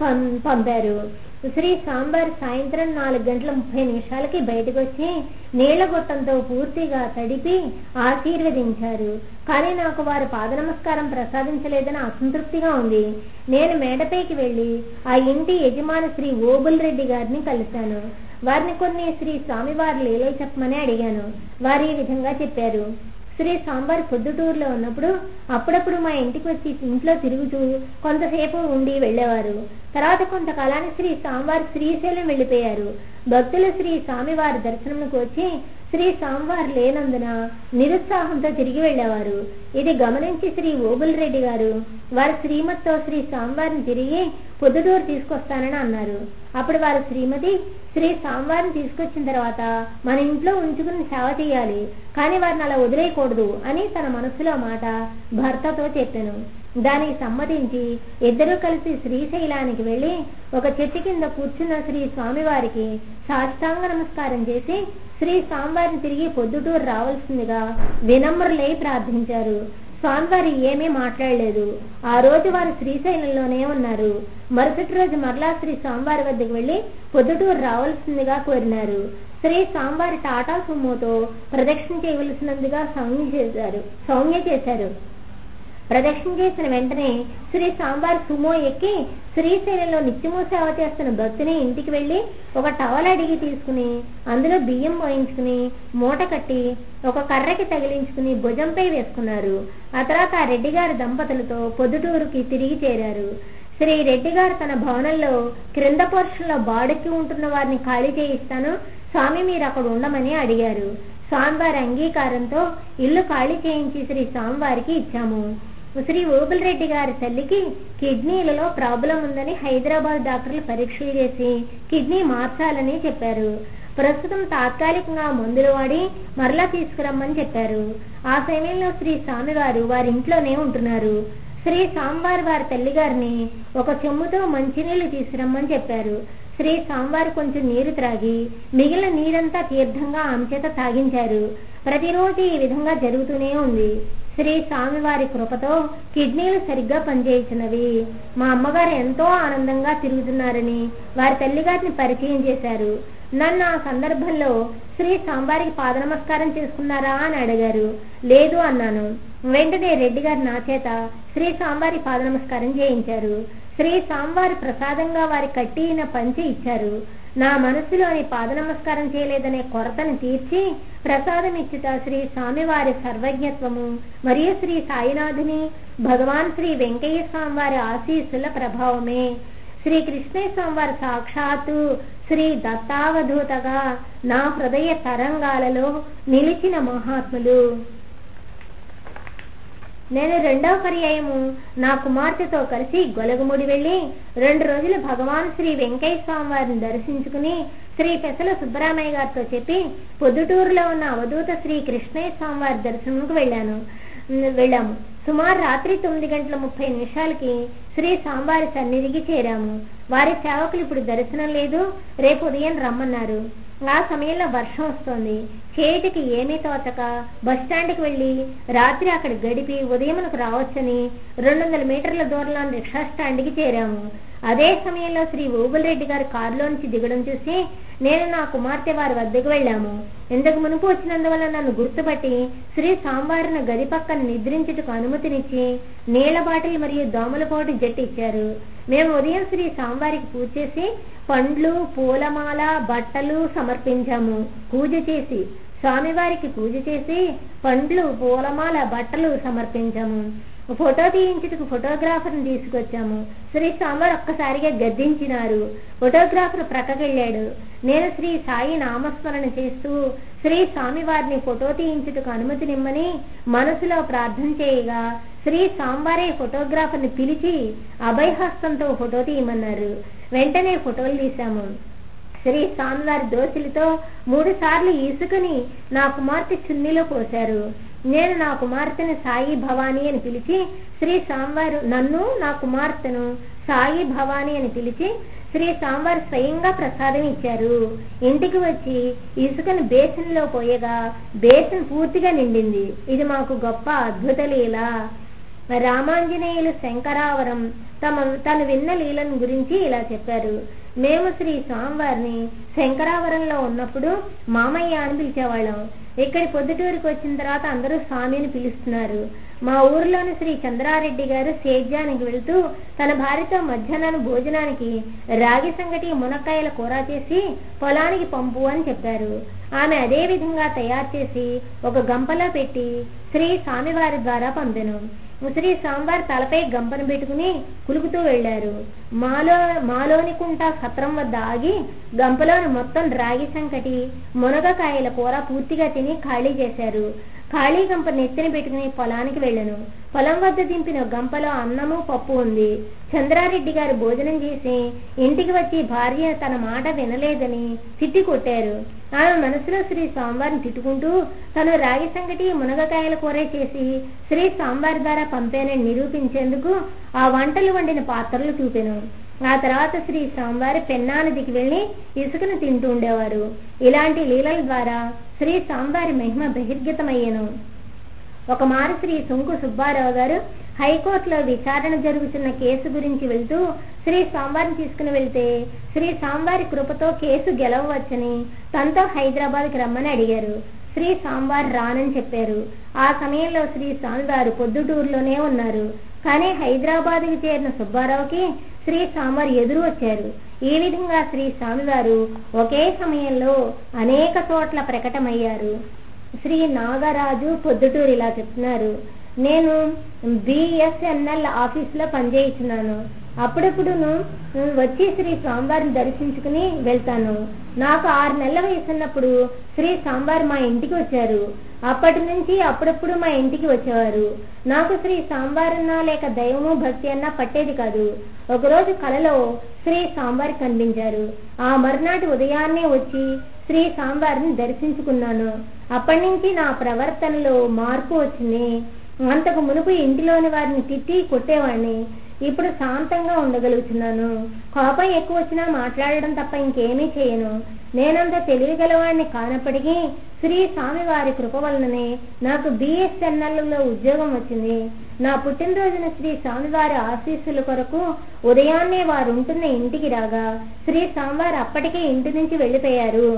పంపారు శ్రీ సాంబార్ సాయంత్రం నాలుగు గంటల ముప్పై నిమిషాలకి బయటకు వచ్చి నీళ్ల గొట్టంతో పూర్తిగా తడిపి ఆశీర్వదించారు కానీ నాకు వారు పాద నమస్కారం ప్రసాదించలేదని అసంతృప్తిగా ఉంది నేను మేడపైకి వెళ్లి ఆ ఇంటి యజమాని శ్రీ ఓబుల్ రెడ్డి గారిని కలిశాను వారిని కొన్ని శ్రీ స్వామివారి లీలలు చెప్పమని అడిగాను వారు ఈ విధంగా చెప్పారు శ్రీ సాంబార్ పొద్దుటూరులో ఉన్నప్పుడు అప్పుడప్పుడు మా ఇంటికి వచ్చి ఇంట్లో తిరుగుతూ కొంతసేపు ఉండి వెళ్ళేవారు తర్వాత కొంతకాలానికి శ్రీ సాంబార్ శ్రీశైలం వెళ్ళిపోయారు భక్తులు శ్రీ స్వామివారి దర్శనంకు వచ్చి శ్రీ స్వామివారు లేనందున నిరుత్సాహంతో తిరిగి వెళ్ళేవారు ఇది గమనించి శ్రీ ఓబుల్ రెడ్డి గారు వారి శ్రీమతితో శ్రీ స్వామివారిని తిరిగి పొద్దుటూరు తీసుకొస్తానని అన్నారు అప్పుడు వారి శ్రీమతి శ్రీ స్వామివారిని తీసుకొచ్చిన తర్వాత మన ఇంట్లో ఉంచుకుని సేవ చేయాలి కానీ వారిని అలా వదిలేయకూడదు అని తన మనసులో మాట భర్తతో చెప్పాను దానికి సమ్మతించి ఇద్దరూ కలిసి శ్రీశైలానికి వెళ్లి ఒక చెట్టు కింద కూర్చున్న శ్రీ స్వామివారికి సాష్టాంగ నమస్కారం చేసి శ్రీ స్వామివారిని తిరిగి పొద్దుటూరు రావాల్సిందిగా వినమ్రులై ప్రార్థించారు స్వామివారి ఏమీ మాట్లాడలేదు ఆ రోజు వారు శ్రీశైలంలోనే ఉన్నారు మరుసటి రోజు మరలా శ్రీ స్వామివారి వద్దకు వెళ్లి పొద్దుటూరు రావాల్సిందిగా కోరినారు శ్రీ స్వామివారి టాటా సుమోతో ప్రదక్షిణ చేయవలసినందుగా సౌమ్య చేశారు సౌమ్య చేశారు ప్రదక్షిణ చేసిన వెంటనే శ్రీ సాంబార్ సుమో ఎక్కి శ్రీశైలంలో నిత్యము సేవ చేస్తున్న భక్తిని ఇంటికి వెళ్లి ఒక టవల్ అడిగి తీసుకుని అందులో బియ్యం పోయించుకుని మూట కట్టి ఒక కర్రకి తగిలించుకుని భుజంపై వేసుకున్నారు ఆ తర్వాత ఆ రెడ్డి గారి దంపతులతో పొద్దుటూరుకి తిరిగి చేరారు శ్రీ రెడ్డి గారు తన భవనంలో క్రింద పోర్షన్లో బాడెక్కి ఉంటున్న వారిని ఖాళీ చేయిస్తాను స్వామి మీరు అక్కడ ఉండమని అడిగారు స్వామివారి అంగీకారంతో ఇల్లు ఖాళీ చేయించి శ్రీ స్వామివారికి ఇచ్చాము శ్రీ ఓబుల్ రెడ్డి గారి తల్లికి కిడ్నీలలో ప్రాబ్లం ఉందని హైదరాబాద్ డాక్టర్లు పరీక్షలు చేసి కిడ్నీ మార్చాలని చెప్పారు ప్రస్తుతం తాత్కాలికంగా మందులు వాడి మరలా తీసుకురమ్మని చెప్పారు ఆ సమయంలో శ్రీ స్వామివారు వారి ఇంట్లోనే ఉంటున్నారు శ్రీ సాంబార్ వారి తల్లిగారిని ఒక చెమ్ముతో మంచినీళ్లు తీసుకురమ్మని చెప్పారు శ్రీ సాంబార్ కొంచెం నీరు త్రాగి మిగిలిన నీరంతా తీర్థంగా ఆమె చేత తాగించారు ప్రతిరోజు ఈ విధంగా జరుగుతూనే ఉంది శ్రీ స్వామివారి కృపతో కిడ్నీలు సరిగ్గా పనిచేయుచున్నవి మా అమ్మగారు ఎంతో ఆనందంగా తిరుగుతున్నారని వారి తల్లిగారిని పరిచయం చేశారు నన్ను ఆ సందర్భంలో శ్రీ సాంబారికి పాద నమస్కారం చేసుకున్నారా అని అడిగారు లేదు అన్నాను వెంటనే రెడ్డి గారు నా చేత శ్రీ సాంబారి పాద నమస్కారం చేయించారు శ్రీ సాంబారి ప్రసాదంగా వారి కట్టిన పంచి ఇచ్చారు నా మనసులోని పాద నమస్కారం చేయలేదనే కొరతను తీర్చి ప్రసాదం ఇచ్చుట శ్రీ స్వామివారి సర్వజ్ఞత్వము మరియు శ్రీ సాయినాథుని భగవాన్ శ్రీ వెంకయ్య స్వామివారి ఆశీస్సుల ప్రభావమే శ్రీ కృష్ణయ్య స్వామివారి సాక్షాత్తు శ్రీ దత్తావధూతగా నా హృదయ తరంగాలలో నిలిచిన మహాత్ములు నేను రెండవ పర్యాయము నా కుమార్తెతో కలిసి గొలగముడి వెళ్లి రెండు రోజులు భగవాన్ శ్రీ వెంకయ్య స్వామి వారిని దర్శించుకుని శ్రీ పెసల సుబ్బరామయ్య గారితో చెప్పి పొద్దుటూరులో ఉన్న అవధూత శ్రీ కృష్ణయ్య స్వామి వారి దర్శనంకు వెళ్ళాను వెళ్ళాము సుమారు రాత్రి తొమ్మిది గంటల ముప్పై నిమిషాలకి శ్రీ సాంబారి సన్నిధికి చేరాము వారి సేవకులు ఇప్పుడు దర్శనం లేదు రేపు ఉదయం రమ్మన్నారు ఆ సమయంలో వర్షం వస్తోంది చేతికి ఏమీ తోచక బస్టాండ్కి వెళ్లి రాత్రి అక్కడ గడిపి ఉదయమునకు రావచ్చని రెండు వందల మీటర్ల దూరంలో రిక్షా స్టాండ్కి చేరాము అదే సమయంలో శ్రీ రెడ్డి గారు కారులోంచి దిగడం చూసి నేను నా కుమార్తె వారి వద్దకు వెళ్ళాము ఇంతకు మునుపు వచ్చినందువల్ల నన్ను గుర్తుపట్టి శ్రీ సాంబారిన గది పక్కన నిద్రించుటకు అనుమతినిచ్చి నీళ్ల బాటిల్ మరియు దోమల పోటు జట్టు ఇచ్చారు మేము ఉదయం శ్రీ సాంబారికి పూజ చేసి పండ్లు పూలమాల బట్టలు సమర్పించాము పూజ చేసి స్వామివారికి పూజ చేసి పండ్లు పూలమాల బట్టలు సమర్పించాము ఫోటో తీయించుటకు ఫోటోగ్రాఫర్ని తీసుకొచ్చాము శ్రీ స్వామివారు ఒక్కసారిగా గద్దించినారు ఫోటోగ్రాఫర్ ప్రక్కకెళ్ళాడు నేను శ్రీ సాయి నామస్మరణ చేస్తూ శ్రీ స్వామివారిని ఫోటో తీయించుటకు అనుమతినిమ్మని మనసులో ప్రార్థన చేయగా శ్రీ సాంబారే ఫోటోగ్రాఫర్ని పిలిచి అభయహస్తంతో ఫోటో తీయమన్నారు వెంటనే ఫోటోలు తీశాము శ్రీ స్వామివారి దోశలతో మూడు సార్లు ఇసుకని నా కుమార్తె చున్నీలో పోశారు నేను నా కుమార్తెను సాయి భవానీ అని పిలిచి శ్రీ సాంబారు నన్ను నా కుమార్తెను సాయి భవానీ అని పిలిచి శ్రీ సాంబార్ స్వయంగా ప్రసాదం ఇచ్చారు ఇంటికి వచ్చి ఇసుకను బేసిన్లో పోయగా బేసిన్ పూర్తిగా నిండింది ఇది మాకు గొప్ప అద్భుత లీల రామాంజనేయులు శంకరావరం తమ తను విన్న లీలను గురించి ఇలా చెప్పారు మేము శ్రీ స్వామివారిని శంకరావరంలో ఉన్నప్పుడు మామయ్య అని పిలిచేవాళ్ళం ఇక్కడి పొద్దుటూరికి వచ్చిన తర్వాత అందరూ స్వామిని పిలుస్తున్నారు మా ఊరిలోని శ్రీ చంద్రారెడ్డి గారు సేద్యానికి వెళ్తూ తన భార్యతో మధ్యాహ్నం భోజనానికి రాగి సంగటి మునక్కాయల కూర చేసి పొలానికి పంపు అని చెప్పారు ఆమె అదే విధంగా తయారు చేసి ఒక గంపలో పెట్టి శ్రీ స్వామివారి ద్వారా పంపెను శ్రీ స్వామివారి తలపై గంపను పెట్టుకుని కులుకుతూ వెళ్లారు మాలో మాలోని కుంట సత్రం వద్ద ఆగి గంపలోని మొత్తం రాగి సంకటి మునగకాయల కూర పూర్తిగా తిని ఖాళీ చేశారు ఖాళీ గంప నెత్తిన పెట్టుకుని పొలానికి వెళ్ళను పొలం వద్ద దింపిన గంపలో అన్నము పప్పు ఉంది చంద్రారెడ్డి గారు భోజనం చేసి ఇంటికి వచ్చి భార్య తన మాట వినలేదని తిట్టి కొట్టారు ఆమె మనసులో శ్రీ స్వామివారిని తిట్టుకుంటూ తను రాగి సంగటి మునగకాయల కూర చేసి శ్రీ స్వామివారి ద్వారా పంపానని నిరూపించేందుకు ఆ వంటలు వండిన పాత్రలు చూపెను ఆ తర్వాత శ్రీ స్వామివారి పెన్నా నదికి వెళ్లి ఇసుకను తింటూ ఉండేవారు ఇలాంటి లీలల ద్వారా శ్రీ స్వామివారి మహిమ బహిర్గతమయ్యను ఒక మారు శ్రీ సుంకు సుబ్బారావు గారు హైకోర్టులో విచారణ జరుగుతున్న కేసు గురించి వెళ్తూ శ్రీ స్వామివారిని తీసుకుని వెళ్తే శ్రీ స్వామివారి కృపతో కేసు గెలవవచ్చని తనతో హైదరాబాద్కి రమ్మని అడిగారు శ్రీ స్వామివారు రానని చెప్పారు ఆ సమయంలో శ్రీ స్వామివారు పొద్దుటూరులోనే ఉన్నారు కానీ హైదరాబాద్కి చేరిన సుబ్బారావుకి శ్రీ స్వామివారు ఎదురు వచ్చారు ఈ విధంగా శ్రీ స్వామివారు ఒకే సమయంలో అనేక చోట్ల ప్రకటమయ్యారు శ్రీ నాగరాజు పొద్దుటూరు ఇలా చెప్తున్నారు నేను బిఎస్ఎన్ఎల్ ఆఫీసులో పనిచేస్తున్నాను అప్పుడప్పుడును వచ్చి శ్రీ స్వామివారిని దర్శించుకుని వెళ్తాను నాకు ఆరు నెలల వయసు ఉన్నప్పుడు శ్రీ స్వామివారు మా ఇంటికి వచ్చారు అప్పటి నుంచి అప్పుడప్పుడు మా ఇంటికి వచ్చేవారు నాకు శ్రీ సాంబారన్నా లేక దైవము భక్తి అన్నా పట్టేది కాదు ఒకరోజు కలలో శ్రీ సాంబార్ కనిపించారు ఆ మరునాటి ఉదయాన్నే వచ్చి శ్రీ సాంబార్ని దర్శించుకున్నాను అప్పటి నుంచి నా ప్రవర్తనలో మార్పు వచ్చింది అంతకు మునుపు ఇంటిలోని వారిని తిట్టి కొట్టేవాడిని ఇప్పుడు శాంతంగా ఉండగలుగుతున్నాను కోపం ఎక్కువ వచ్చినా మాట్లాడడం తప్ప ఇంకేమీ చేయను నేనంత తెలియగలవాడిని కానప్పటికీ శ్రీ స్వామి వారి కృప వలననే నాకు బిఎస్ఎన్ఎల్ లో ఉద్యోగం వచ్చింది నా పుట్టినరోజున శ్రీ స్వామివారి ఆశీస్సుల కొరకు ఉదయాన్నే వారు ఉంటున్న ఇంటికి రాగా శ్రీ స్వామివారు అప్పటికే ఇంటి నుంచి వెళ్ళిపోయారు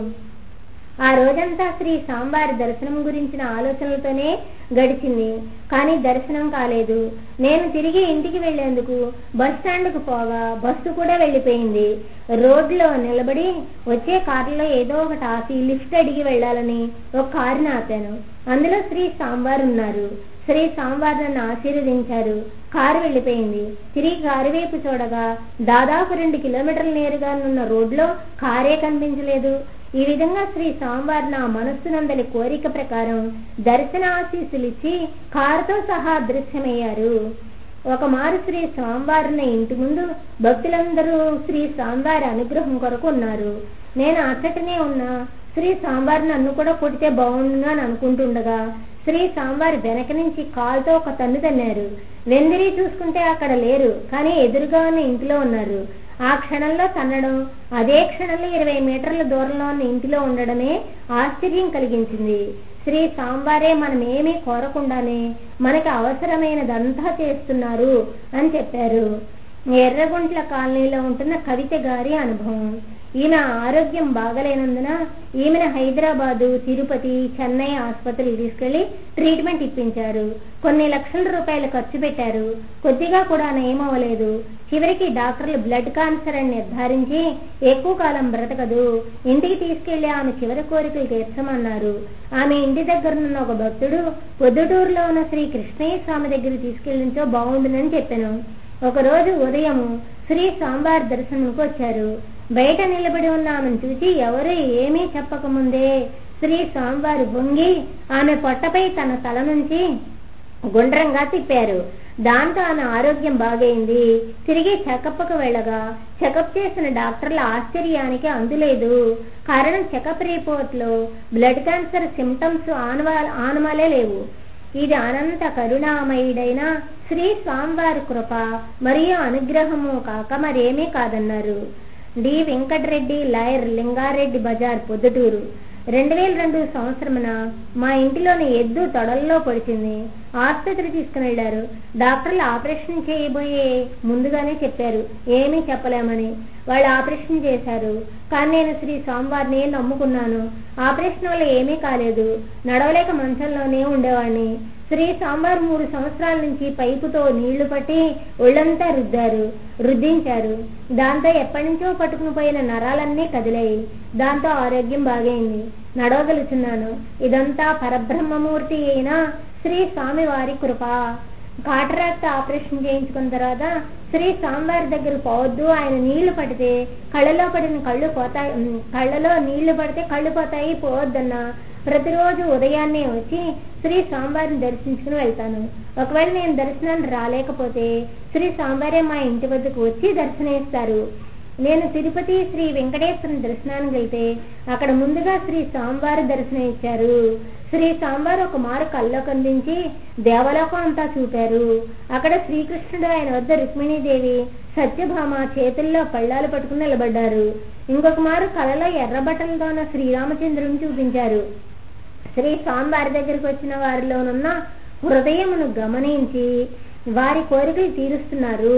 ఆ రోజంతా శ్రీ సాంబారి దర్శనం గురించిన ఆలోచనలతోనే గడిచింది కానీ దర్శనం కాలేదు నేను తిరిగి ఇంటికి వెళ్లేందుకు బస్ స్టాండ్కు పోగా బస్సు కూడా వెళ్ళిపోయింది రోడ్లో నిలబడి వచ్చే కారులో ఏదో ఒకటి ఆపి లిఫ్ట్ అడిగి వెళ్ళాలని ఒక కారుని ఆపాను అందులో శ్రీ సాంబార్ ఉన్నారు శ్రీ సాంబార్ నన్ను ఆశీర్వదించారు కారు వెళ్ళిపోయింది తిరిగి కారు వైపు చూడగా దాదాపు రెండు కిలోమీటర్ల నేరుగా ఉన్న రోడ్లో కారే కనిపించలేదు ఈ విధంగా శ్రీ స్వామివారు నా మనస్సునందలి కోరిక ప్రకారం దర్శన ఆశీస్సులిచ్చి కారుతో సహా దృశ్యమయ్యారు ఒక మారు శ్రీ స్వామివారిన ఇంటి ముందు భక్తులందరూ శ్రీ స్వామివారి అనుగ్రహం కొరకు ఉన్నారు నేను అచ్చటనే ఉన్న శ్రీ స్వామివారి నన్ను కూడా కొడితే బాగుండును అని అనుకుంటుండగా శ్రీ స్వామివారి వెనక నుంచి కాలుతో ఒక తన్ను తన్నారు వెందిరి చూసుకుంటే అక్కడ లేరు కానీ ఎదురుగా ఉన్న ఇంటిలో ఉన్నారు ఆ క్షణంలో తన్నడం అదే క్షణంలో ఇరవై మీటర్ల దూరంలో ఉన్న ఇంటిలో ఉండడమే ఆశ్చర్యం కలిగించింది శ్రీ సాంబారే మనం ఏమీ కోరకుండానే మనకి అవసరమైనదంతా చేస్తున్నారు అని చెప్పారు ఎర్రగుంట్ల కాలనీలో ఉంటున్న కవిత గారి అనుభవం ఈమె ఆరోగ్యం బాగలేనందున ఈమెను హైదరాబాదు తిరుపతి చెన్నై ఆసుపత్రికి తీసుకెళ్లి ట్రీట్మెంట్ ఇప్పించారు కొన్ని లక్షల రూపాయలు ఖర్చు పెట్టారు కొద్దిగా కూడా నయమవ్వలేదు చివరికి డాక్టర్లు బ్లడ్ క్యాన్సర్ అని నిర్ధారించి ఎక్కువ కాలం బ్రతకదు ఇంటికి తీసుకెళ్లి ఆమె చివరి కోరికలు తీర్చమన్నారు ఆమె ఇంటి దగ్గరనున్న ఒక భక్తుడు పొద్దుటూరులో ఉన్న శ్రీ కృష్ణయ్య స్వామి దగ్గర తీసుకెళ్లించో బాగుండునని చెప్పాను ఒకరోజు ఉదయం శ్రీ సాంబార్ దర్శనంకు వచ్చారు బయట నిలబడి ఉన్న ఆమెను చూసి ఎవరు ఏమీ చెప్పకముందే శ్రీ స్వామివారు బొంగి ఆమె పొట్టపై తన తల నుంచి గుండ్రంగా తిప్పారు దాంతో ఆమె ఆరోగ్యం బాగైంది తిరిగి చెకప్కు వెళ్ళగా చెకప్ చేసిన డాక్టర్ల ఆశ్చర్యానికి అందులేదు కారణం చెకప్ రిపోర్ట్ లో బ్లడ్ క్యాన్సర్ సిమ్టమ్స్ ఆనవా ఆనమాలే లేవు ఇది అనంత కరుణామయుడైన శ్రీ స్వామివారి కృప మరియు అనుగ్రహము కాక మరేమీ కాదన్నారు డి వెంకటరెడ్డి లాయర్ లింగారెడ్డి బజార్ పొద్దుటూరు రెండు వేల రెండు సంవత్సరమున మా ఇంటిలోని ఎద్దు తొడల్లో పొడిచింది ఆసుపత్రి తీసుకుని వెళ్లారు డాక్టర్లు ఆపరేషన్ చేయబోయే ముందుగానే చెప్పారు ఏమీ చెప్పలేమని వాళ్ళు ఆపరేషన్ చేశారు కానీ నేను శ్రీ స్వామివారిని నమ్ముకున్నాను ఆపరేషన్ వల్ల ఏమీ కాలేదు నడవలేక మంచంలోనే ఉండేవాడిని శ్రీ సాంబార్ మూడు సంవత్సరాల నుంచి పైపుతో నీళ్లు పట్టి ఒళ్ళంతా రుద్దారు రుద్దించారు దాంతో ఎప్పటి నుంచో పట్టుకుని పోయిన నరాలన్నీ కదిలాయి దాంతో ఆరోగ్యం బాగైంది నడవగలుగుతున్నాను ఇదంతా పరబ్రహ్మమూర్తి అయిన శ్రీ స్వామివారి కృప కాటరాక్ట్ ఆపరేషన్ చేయించుకున్న తర్వాత శ్రీ స్వామివారి దగ్గర పోవద్దు ఆయన నీళ్లు పడితే కళ్ళలో పడిన కళ్ళు పోతాయి ఉమ్, కళ్ళలో నీళ్లు పడితే కళ్ళు పోతాయి పోవద్దన్న ప్రతిరోజు ఉదయాన్నే వచ్చి శ్రీ స్వామివారిని దర్శించుకుని వెళ్తాను ఒకవేళ నేను దర్శనాన్ని రాలేకపోతే శ్రీ స్వామివారే మా ఇంటి వద్దకు వచ్చి దర్శనమిస్తారు నేను తిరుపతి శ్రీ వెంకటేశ్వరం దర్శనానికి వెళ్తే అక్కడ ముందుగా శ్రీ స్వామివారి దర్శనం ఇచ్చారు శ్రీ స్వామివారు ఒక మారు కల్లో కందించి దేవలోకం అంతా చూపారు అక్కడ శ్రీకృష్ణుడు ఆయన వద్ద రుక్మిణీదేవి సత్యభామ చేతుల్లో పళ్ళాలు పట్టుకుని నిలబడ్డారు ఇంకొక మారు కలలో ఎర్ర బట్టలతో ఉన్న శ్రీరామచంద్రుని చూపించారు శ్రీ స్వామివారి దగ్గరికి వచ్చిన వారిలోనున్న హృదయమును గమనించి వారి కోరికలు తీరుస్తున్నారు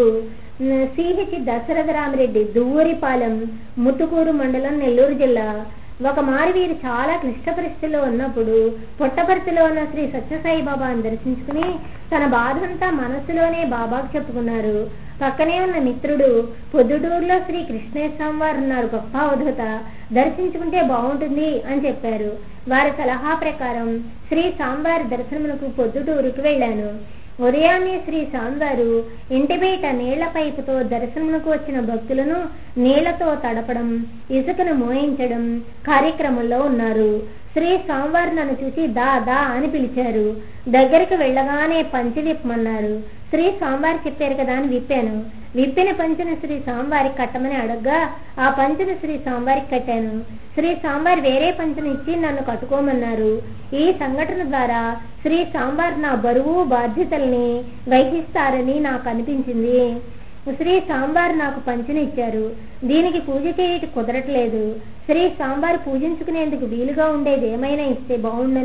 సిహెచ్ దశరథ రామిరెడ్డి దువ్వూరిపాలెం ముత్తుకూరు మండలం నెల్లూరు జిల్లా ఒక మారు వీరు చాలా క్లిష్ట పరిస్థితిలో ఉన్నప్పుడు పుట్టపర్తిలో ఉన్న శ్రీ సత్యసాయి బాబాను దర్శించుకుని తన బాధంతా మనస్సులోనే బాబాకు చెప్పుకున్నారు పక్కనే ఉన్న మిత్రుడు పొద్దుటూరులో శ్రీ కృష్ణేశ్వరం వారు ఉన్నారు గొప్ప అవధూత దర్శించుకుంటే బాగుంటుంది అని చెప్పారు వారి సలహా ప్రకారం శ్రీ సాంబారి దర్శనమునకు పొద్దుటూరుకు వెళ్ళాను ఉదయాన్నే శ్రీ సాంబారు ఇంటి బయట నీళ్ల పైపుతో దర్శనమునకు వచ్చిన భక్తులను నీళ్లతో తడపడం ఇసుకను మోయించడం కార్యక్రమంలో ఉన్నారు శ్రీ స్వామివారు నన్ను చూసి దా దా అని పిలిచారు దగ్గరికి వెళ్ళగానే పంచి విప్పమన్నారు శ్రీ స్వామివారు చెప్పారు కదా అని విప్పాను విప్పిన పంచును శ్రీ స్వామివారికి కట్టమని అడగ్గా ఆ పంచును శ్రీ స్వామివారికి కట్టాను శ్రీ సాంబార్ వేరే పంచును ఇచ్చి నన్ను కట్టుకోమన్నారు ఈ సంఘటన ద్వారా శ్రీ సాంబార్ నా బరువు బాధ్యతల్ని వహిస్తారని నాకు అనిపించింది శ్రీ సాంబార్ నాకు పంచుని ఇచ్చారు దీనికి పూజ చేయటి కుదరట్లేదు శ్రీ సాంబార్ పూజించుకునేందుకు వీలుగా ఉండేది ఏమైనా ఇస్తే బాగుండని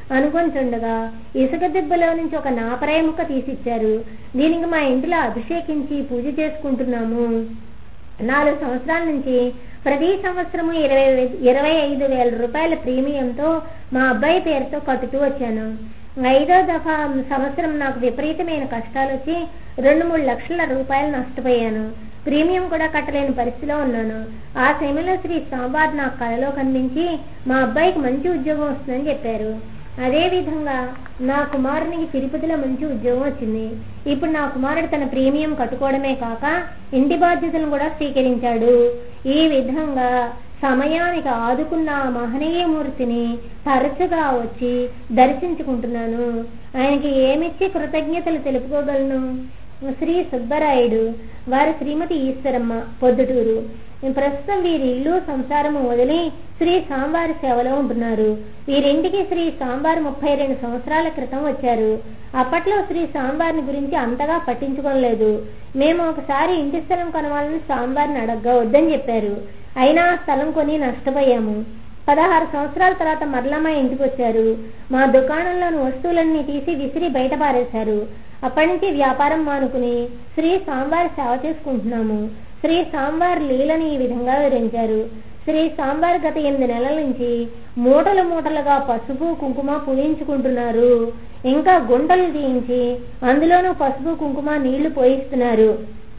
అనుకుంటుండగా ఇసుక దిబ్బలో నుంచి ఒక నాపరాయి ముక్క తీసిచ్చారు దీనికి మా ఇంటిలో అభిషేకించి పూజ చేసుకుంటున్నాము నాలుగు సంవత్సరాల నుంచి ప్రతి సంవత్సరము ఇరవై ఇరవై ఐదు వేల రూపాయల ప్రీమియంతో మా అబ్బాయి పేరుతో కట్టుతూ వచ్చాను ఐదో దఫా సంవత్సరం నాకు విపరీతమైన కష్టాలు వచ్చి రెండు మూడు లక్షల రూపాయలు నష్టపోయాను ప్రీమియం కూడా కట్టలేని పరిస్థితిలో ఉన్నాను ఆ సమయంలో శ్రీ సాంబార్ నా కళలో కనిపించి మా అబ్బాయికి మంచి ఉద్యోగం వస్తుందని చెప్పారు అదే విధంగా నా కుమారునికి తిరుపతిలో మంచి ఉద్యోగం వచ్చింది ఇప్పుడు నా కుమారుడు తన ప్రీమియం కట్టుకోవడమే కాక ఇంటి బాధ్యతలను కూడా స్వీకరించాడు ఈ విధంగా సమయానికి ఆదుకున్న ఆ మహనీయ మూర్తిని తరచుగా వచ్చి దర్శించుకుంటున్నాను ఆయనకి ఏమిచ్చి కృతజ్ఞతలు తెలుపుకోగలను శ్రీ సుబ్బరాయుడు వారి శ్రీమతి ఈశ్వరమ్మ పొద్దుటూరు ప్రస్తుతం వీరి ఇల్లు సంసారము వదిలి శ్రీ సాంబారి సేవలో ఉంటున్నారు వీరింటికి శ్రీ సాంబార్ ముప్పై రెండు సంవత్సరాల క్రితం వచ్చారు అప్పట్లో శ్రీ సాంబార్ని గురించి అంతగా పట్టించుకోలేదు మేము ఒకసారి ఇంటి స్థలం కొనవాలని సాంబార్ని అడగ్గా వద్దని చెప్పారు అయినా ఆ స్థలం కొని నష్టపోయాము పదహారు సంవత్సరాల తర్వాత మరలా మా ఇంటికి వచ్చారు మా దుకాణంలోని వస్తువులన్నీ తీసి విసిరి బయట పారేశారు అప్పటి నుంచి వ్యాపారం మానుకుని శ్రీ సాంబార్ సేవ చేసుకుంటున్నాము శ్రీ సాంబార్ లీలని ఈ విధంగా వివరించారు శ్రీ సాంబార్ గత ఎనిమిది నెలల నుంచి మూటలు మూటలుగా పసుపు కుంకుమ పూయించుకుంటున్నారు ఇంకా గుంటలు తీయించి అందులోనూ పసుపు కుంకుమ నీళ్లు పోయిస్తున్నారు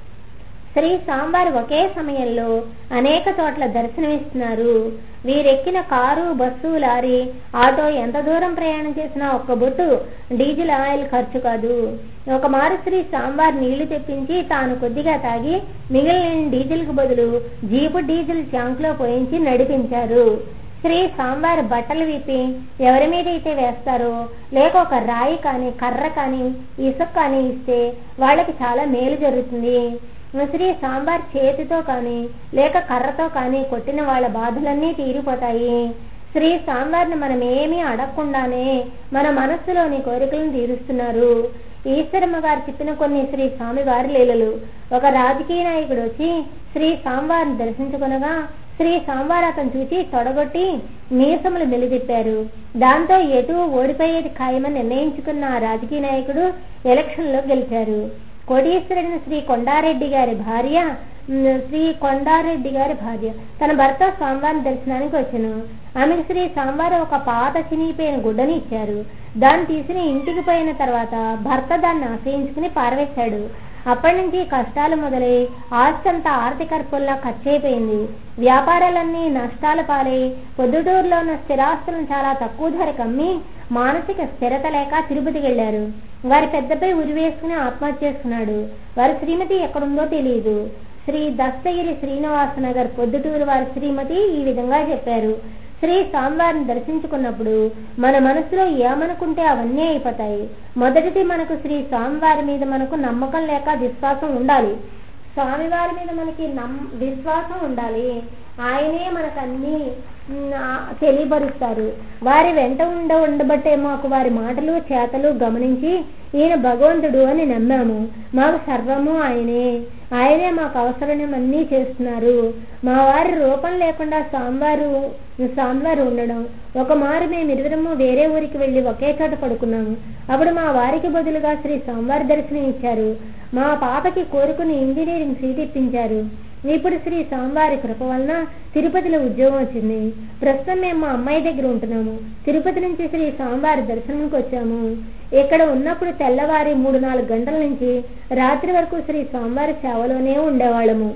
శ్రీ సాంబార్ ఒకే సమయంలో అనేక చోట్ల దర్శనమిస్తున్నారు వీరెక్కిన కారు బస్సు లారీ ఆటో ఎంత దూరం ప్రయాణం చేసినా ఒక్క బొట్టు డీజిల్ ఆయిల్ ఖర్చు కాదు ఒక మారు శ్రీ సాంబార్ నీళ్లు తెప్పించి తాను కొద్దిగా తాగి మిగిలిన డీజిల్ కు బదులు జీపు డీజిల్ ట్యాంక్ లో పోయించి నడిపించారు శ్రీ సాంబార్ బట్టలు విప్పి ఎవరి మీద అయితే వేస్తారో లేక ఒక రాయి కానీ కర్ర కానీ ఇసుక కానీ ఇస్తే వాళ్ళకి చాలా మేలు జరుగుతుంది శ్రీ సాంబార్ చేతితో కానీ లేక కర్రతో కానీ కొట్టిన వాళ్ళ బాధలన్నీ తీరిపోతాయి శ్రీ సాంబార్ని మనం ఏమీ అడగకుండానే మన మనస్సులోని కోరికలను తీరుస్తున్నారు ఈశ్వరమ్మ గారు చెప్పిన కొన్ని శ్రీ స్వామివారి లీలలు ఒక రాజకీయ నాయకుడు వచ్చి శ్రీ సాంబార్ని దర్శించుకునగా శ్రీ సాంబార్ అతను చూచి తొడగొట్టి మీసములు మెలిదిప్పారు దాంతో ఎటు ఓడిపోయేది ఖాయమని నిర్ణయించుకున్న ఆ రాజకీయ నాయకుడు ఎలక్షన్ లో గెలిచారు కోటీశ్వరుడిని శ్రీ కొండారెడ్డి గారి భార్య ఉమ్, శ్రీ కొండారెడ్డి గారి భార్య తన భర్త స్వామివారి దర్శనానికి వచ్చాను ఆమెకు శ్రీ సాంబార్ ఒక పాత చినిగిపోయిన గుడ్డని ఇచ్చారు దాన్ని తీసుకుని ఇంటికి పోయిన తర్వాత భర్త దాన్ని ఆశ్రయించుకుని పారవేశాడు అప్పటి నుంచి కష్టాలు మొదలై ఆస్తి అంతా ఆర్థిక అర్పుల్లా ఖర్చయిపోయింది వ్యాపారాలన్నీ నష్టాల పాలై పొద్దుటూరులో ఉన్న స్థిరాస్తులను చాలా తక్కువ ధరకు అమ్మి మానసిక స్థిరత లేక తిరుపతికి వెళ్లారు వారి పెద్దపై ఉరి వేసుకుని ఆత్మహత్య చేసుకున్నాడు వారి శ్రీమతి ఎక్కడుందో తెలియదు శ్రీ దస్తగిరి శ్రీనివాస నగర్ పొద్దుటూరు వారి శ్రీమతి ఈ విధంగా చెప్పారు శ్రీ స్వామివారిని దర్శించుకున్నప్పుడు మన మనసులో ఏమనుకుంటే అవన్నీ అయిపోతాయి మొదటిది మనకు శ్రీ స్వామివారి మీద మనకు నమ్మకం లేక విశ్వాసం ఉండాలి స్వామివారి మీద మనకి నమ్ విశ్వాసం ఉండాలి ఆయనే మనకు అన్ని ఉమ్, ఆ, తెలియపరుస్తారు వారి వెంట ఉండ ఉండబట్టే మాకు వారి మాటలు చేతలు గమనించి ఈయన భగవంతుడు అని నమ్మాము మాకు సర్వము ఆయనే ఆయనే మాకు అవసరమన్నీ చేస్తున్నారు మా వారి రూపం లేకుండా స్వామివారు స్వామివారు ఉండడం ఒక మారు మేము ఇరువురము వేరే ఊరికి వెళ్లి ఒకే చోట పడుకున్నాము అప్పుడు మా వారికి బదులుగా శ్రీ స్వామివారి దర్శనం ఇచ్చారు మా పాపకి కోరుకుని ఇంజనీరింగ్ సీట్ ఇప్పించారు ఇప్పుడు శ్రీ స్వామివారి కృప వలన తిరుపతిలో ఉద్యోగం వచ్చింది ప్రస్తుతం మేము మా అమ్మాయి దగ్గర ఉంటున్నాము తిరుపతి నుంచి శ్రీ స్వామివారి దర్శనంకి వచ్చాము ఇక్కడ ఉన్నప్పుడు తెల్లవారి మూడు నాలుగు గంటల నుంచి రాత్రి వరకు శ్రీ స్వామివారి సేవలోనే ఉండేవాళ్ళము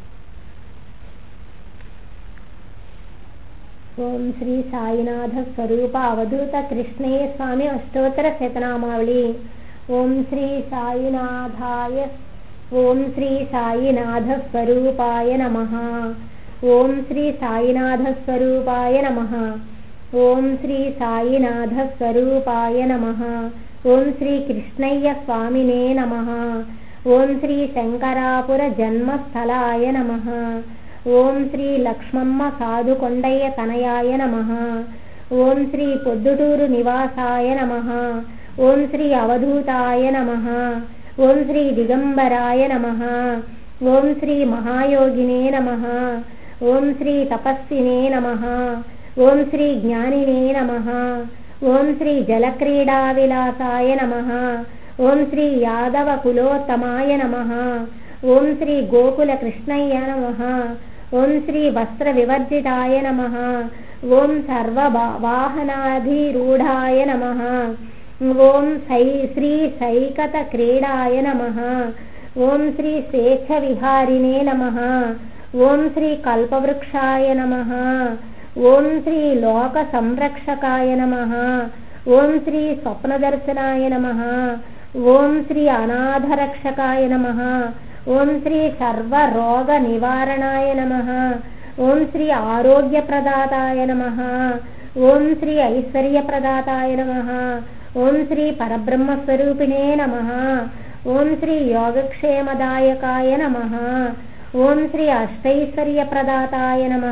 ఓం శ్రీ సాయినాథ స్వరూప అవధూత కృష్ణయ్య స్వామి అష్టోత్తర శతనామావళి ఓం శ్రీ సాయినాథాయ ఓం శ్రీ సాయినాథ స్వరూపాయ నమ ఓం శ్రీ సాయినాథ స్వరూపాయ నమ ఓం శ్రీ సాయినాథ స్వరూపాయ నమ ఓం శ్రీ కృష్ణయ్య స్వామినే నమ ఓం శ్రీ శంకరాపుర జన్మస్థలాయ నమ ఓం శ్రీ లక్ష్మమ్మ సాధుకొండయ్య తనయాయ నమ ఓం శ్రీ పొద్దుటూరు నివాసాయ నమ ఓం శ్రీ అవధూతాయ నమ ఓం శ్రీ దిగంబరాయ నమ ఓం శ్రీ మహాయోగినే నమ ఓం శ్రీ తపస్వినే నమ ఓం శ్రీ జ్ఞానినే నమ ఓం శ్రీ జలక్రీడా విలాసాయ నమ ఓం శ్రీ యాదవ కులోత్తమాయ నమ ఓం శ్రీ గోకుల కృష్ణయ్య నమ ఓం శ్రీ వస్త్ర వివర్జితాయ నమ ఓం సర్వ వాహనాధిరూఢాయ నమ ఓం సై శ్రీ సైకత క్రీడాయ నమ ఓం శ్రీ స్వేచ్ఛ విహారిణే నమ ఓం శ్రీ కల్పవృక్షాయ నమ ఓం శ్రీ లోక సంరక్షకాయ నమ ఓం శ్రీ స్వప్నదర్శనాయ నమ ఓం శ్రీ అనాథరక్షకాయ నమ ఓం శ్రీ సర్వరోగ నివారణాయ నమ ఓం శ్రీ ఆరోగ్యప్రదాతాయ నమ ఓం శ్రీ ఐశ్వర్యప్రదాతాయ నమ ఓం శ్రీ పరబ్రహ్మస్వరూపిణే నమ ఓం శ్రీ యోగక్షేమదాయకాయ నమ ఓం శ్రీ అష్టైశ్వర్యప్రదాతాయ నమ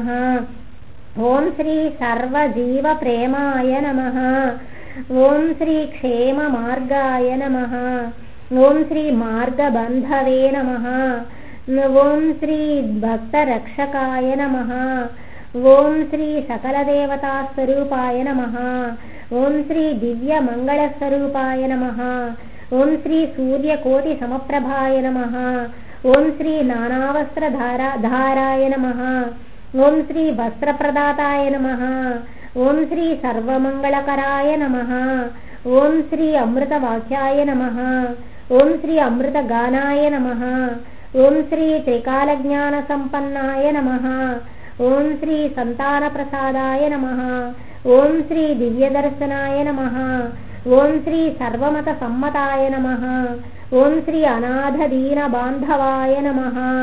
ఓం శ్రీ సర్వజీవ ప్రేమాయ నమ ఓం శ్రీ క్షేమ మార్గాయ నమ ఓం శ్రీ మార్గబంధవే నమ ఓం శ్రీ భక్తరక్షకాయ నమ ఓం శ్రీ సకలదేవతాస్వరూపాయ నమ ఓం శ్రీ దివ్య మంగళస్వరూపాయ నమ ఓం శ్రీ సూర్యకోటి సమప్రభాయ నమ ఓం శ్రీ నానావస్త్రధారా ధారాయ నమ ఓం శ్రీ వస్త్రప్రదాతాయ నమ ఓం శ్రీ సర్వమంగళకరాయ నమ ఓం శ్రీ అమృతవాక్యాయ నమ ఓం శ్రీ అమృతగానాయ నమ ఓం శ్రీ త్రికాలజ్ఞాన సంపన్నాయ నమ ఓం శ్రీ సంతానప్రసాదాయ నమ ఓం శ్రీ దివ్యదర్శనాయ నమ ఓం శ్రీ సర్వమత సమ్మతాయ నమ ఓం శ్రీ అనాథ దీన బాంధవాయ నమ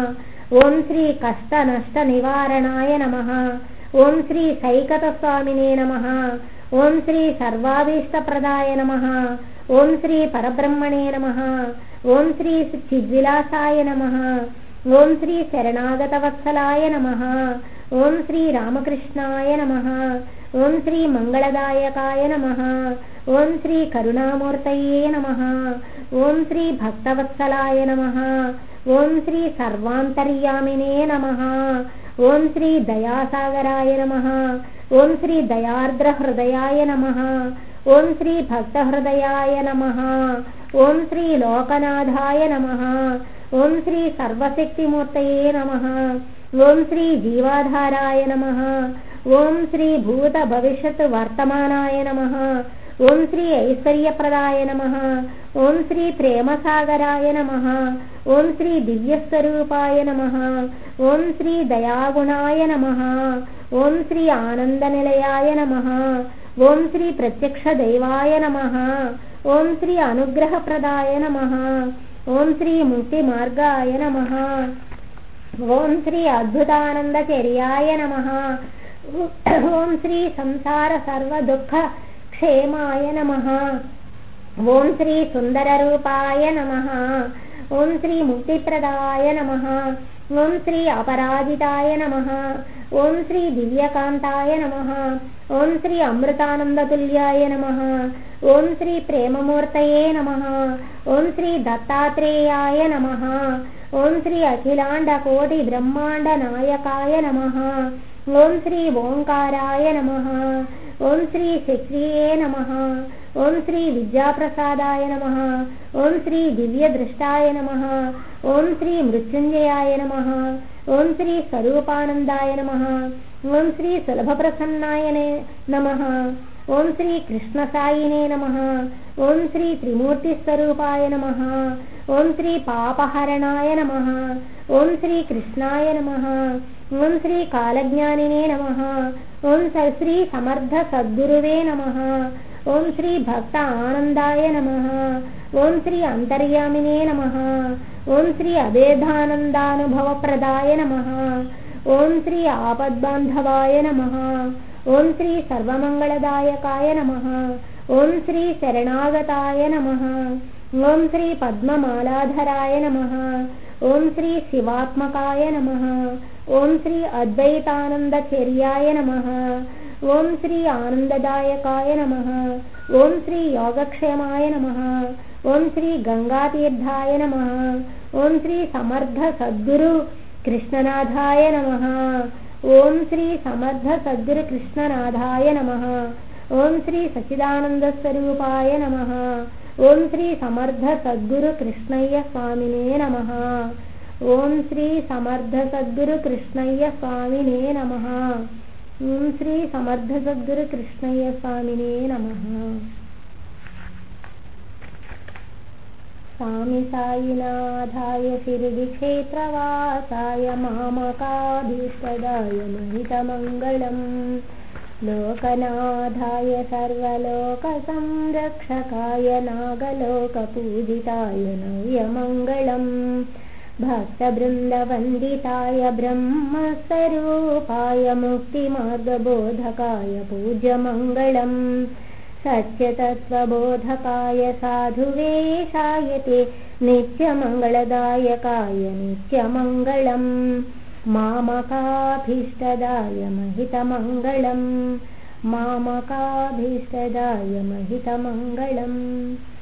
ఓం శ్రీ కష్ట నష్ట నివారణాయ నమ ఓం శ్రీ సైకత స్వామినే నమ ఓం శ్రీ సర్వాభీష్టప్రదాయ నమ ఓం శ్రీ పరబ్రహ్మణే నమ ఓం శ్రీ చిద్విలాసాయ నమ ఓం శ్రీ శరణాగతవత్సలాయ నమ ఓం శ్రీ రామకృష్ణాయ నమ ఓం శ్రీ మంగళదాయకాయ నమ ఓం శ్రీ కరుణామూర్తయే నమ ఓం శ్రీ భక్తవత్సలాయ నమ ఓం శ్రీ సర్వాంతర్యామినే నమ ఓం శ్రీ దయాసాగరాయ నమ ఓం శ్రీ దయార్ద్రహృదయాయ నమ ఓం శ్రీ భక్తహృదయాయ నమ ఓం శ్రీ లోకనాథాయ నమ ఓం శ్రీ సర్వశక్తిమూర్తయే నమ ఓం శ్రీ జీవాధారాయ నమ ఓం శ్రీ భూత భవిష్యత్ వర్తమానాయ నమ ఓం శ్రీ ఐశ్వర్యప్రదాయ నమ ఓం శ్రీ ప్రేమసాగరాయ నమ ఓం శ్రీ దివ్యస్వరూపాయ నమ ఓం శ్రీ దయాగుణాయ నమ ఓం శ్రీ ఆనందనిలయాయ నమ ఓం శ్రీ ప్రత్యక్ష దైవాయ నమ ఓం శ్రీ అనుగ్రహప్రదాయ నమ ఓం శ్రీ ముక్తి మార్గాయ నమ ఓం శ్రీ అద్భుతానందచర్యాయ నమ ఓం శ్రీ సంసార సర్వ దుఃఖ క్షేమాయ నమ ఓం శ్రీ సుందరరూపాయ నమ ఓం శ్రీ ముక్తిప్రదాయ నమ ఓం శ్రీ అపరాజితాయ నమ ఓం శ్రీ దివ్యకాంతాయ నమ ఓం శ్రీ అమృతానందతుల్యాయ నమ ఓం శ్రీ ప్రేమమూర్తయే నమ ఓం శ్రీ దత్తాత్రేయాయ నమ ఓం శ్రీ అఖిలాండ కోటి బ్రహ్మాండ నాయకాయ నమ ఓం శ్రీ ఓంకారాయ నమ ఓం శ్రీ శక్రియే నమ ఓం శ్రీ విద్యాప్రసాదాయ నమ ఓం శ్రీ దివ్యదృష్టాయ నమ ఓం శ్రీ మృత్యుంజయాయ నమ ఓం శ్రీ స్వరూపానందాయ నమ ఓం శ్రీ సులభప్రసన్నాయ నమ ఓం శ్రీ కృష్ణసాయినే నమ ఓం శ్రీ త్రిమూర్తిస్వరూపాయ నమ ఓం శ్రీ పాపహరణాయ నమ ఓం శ్రీ కృష్ణాయ నమ ఓం శ్రీ కాలజ్ఞానినే నమ ఓం స- శ్రీ సమర్థ సద్గురువే నమ ఓం శ్రీ భక్త ఆనందాయ నమ ఓం శ్రీ అంతర్యామినే నమ ఓం శ్రీ అభేదానందానుభవప్రదాయ నమ ఓం శ్రీ ఆపద్బాంధవాయ నమ ఓం శ్రీ సర్వమంగళదాయకాయ నమ ఓం శ్రీ శరణాగతాయ నమ ఓం శ్రీ పద్మమాలాధరాయ నమ ఓం శ్రీ శివాత్మకాయ నమ ఓం శ్రీ అద్వైతానందచర్యాయ నమ ఓం శ్రీ ఆనందదాయకాయ నమ ఓం శ్రీ యోగక్షేమాయ నమ ఓం శ్రీ గంగాతీర్థాయ నమ ఓం శ్రీ సమర్థ సద్గురు కృష్ణనాథాయ నమ ఓం శ్రీ సమర్థ సద్గురు కృష్ణనాథాయ నమ ఓం శ్రీ సచ్చిదానంద స్వరూపాయ నమ ఓం శ్రీ సమర్థ సద్గురు కృష్ణయ్య స్వామినే నమ ఓం శ్రీ సమర్థ సద్గురు కృష్ణయ్య స్వామినే నమ ఓం శ్రీ సమర్థ సద్గురు కృష్ణయ్య స్వామినే నమ స్వామి సాయినాథాయ శిరిడి క్షేత్రవాసాయ మామకాభీష్టదాయ మహితమంగళం లోకనాథాయ సర్వలోక సంరక్షకాయ నాగలోకపూజితాయ నవ్యమంగళం భక్తబృందవందితాయ బ్రహ్మస్వరూపాయ ముక్తిమార్గబోధకాయ పూజ్యమంగళం सत्यतत्त्वबोधकाय साधुवेशाय ते नित्यमङ्गलदायकाय नित्यमङ्गलम् मामकाभीष्टदाय महितमङ्गलम् मामकाभीष्टदाय महितमङ्गलम्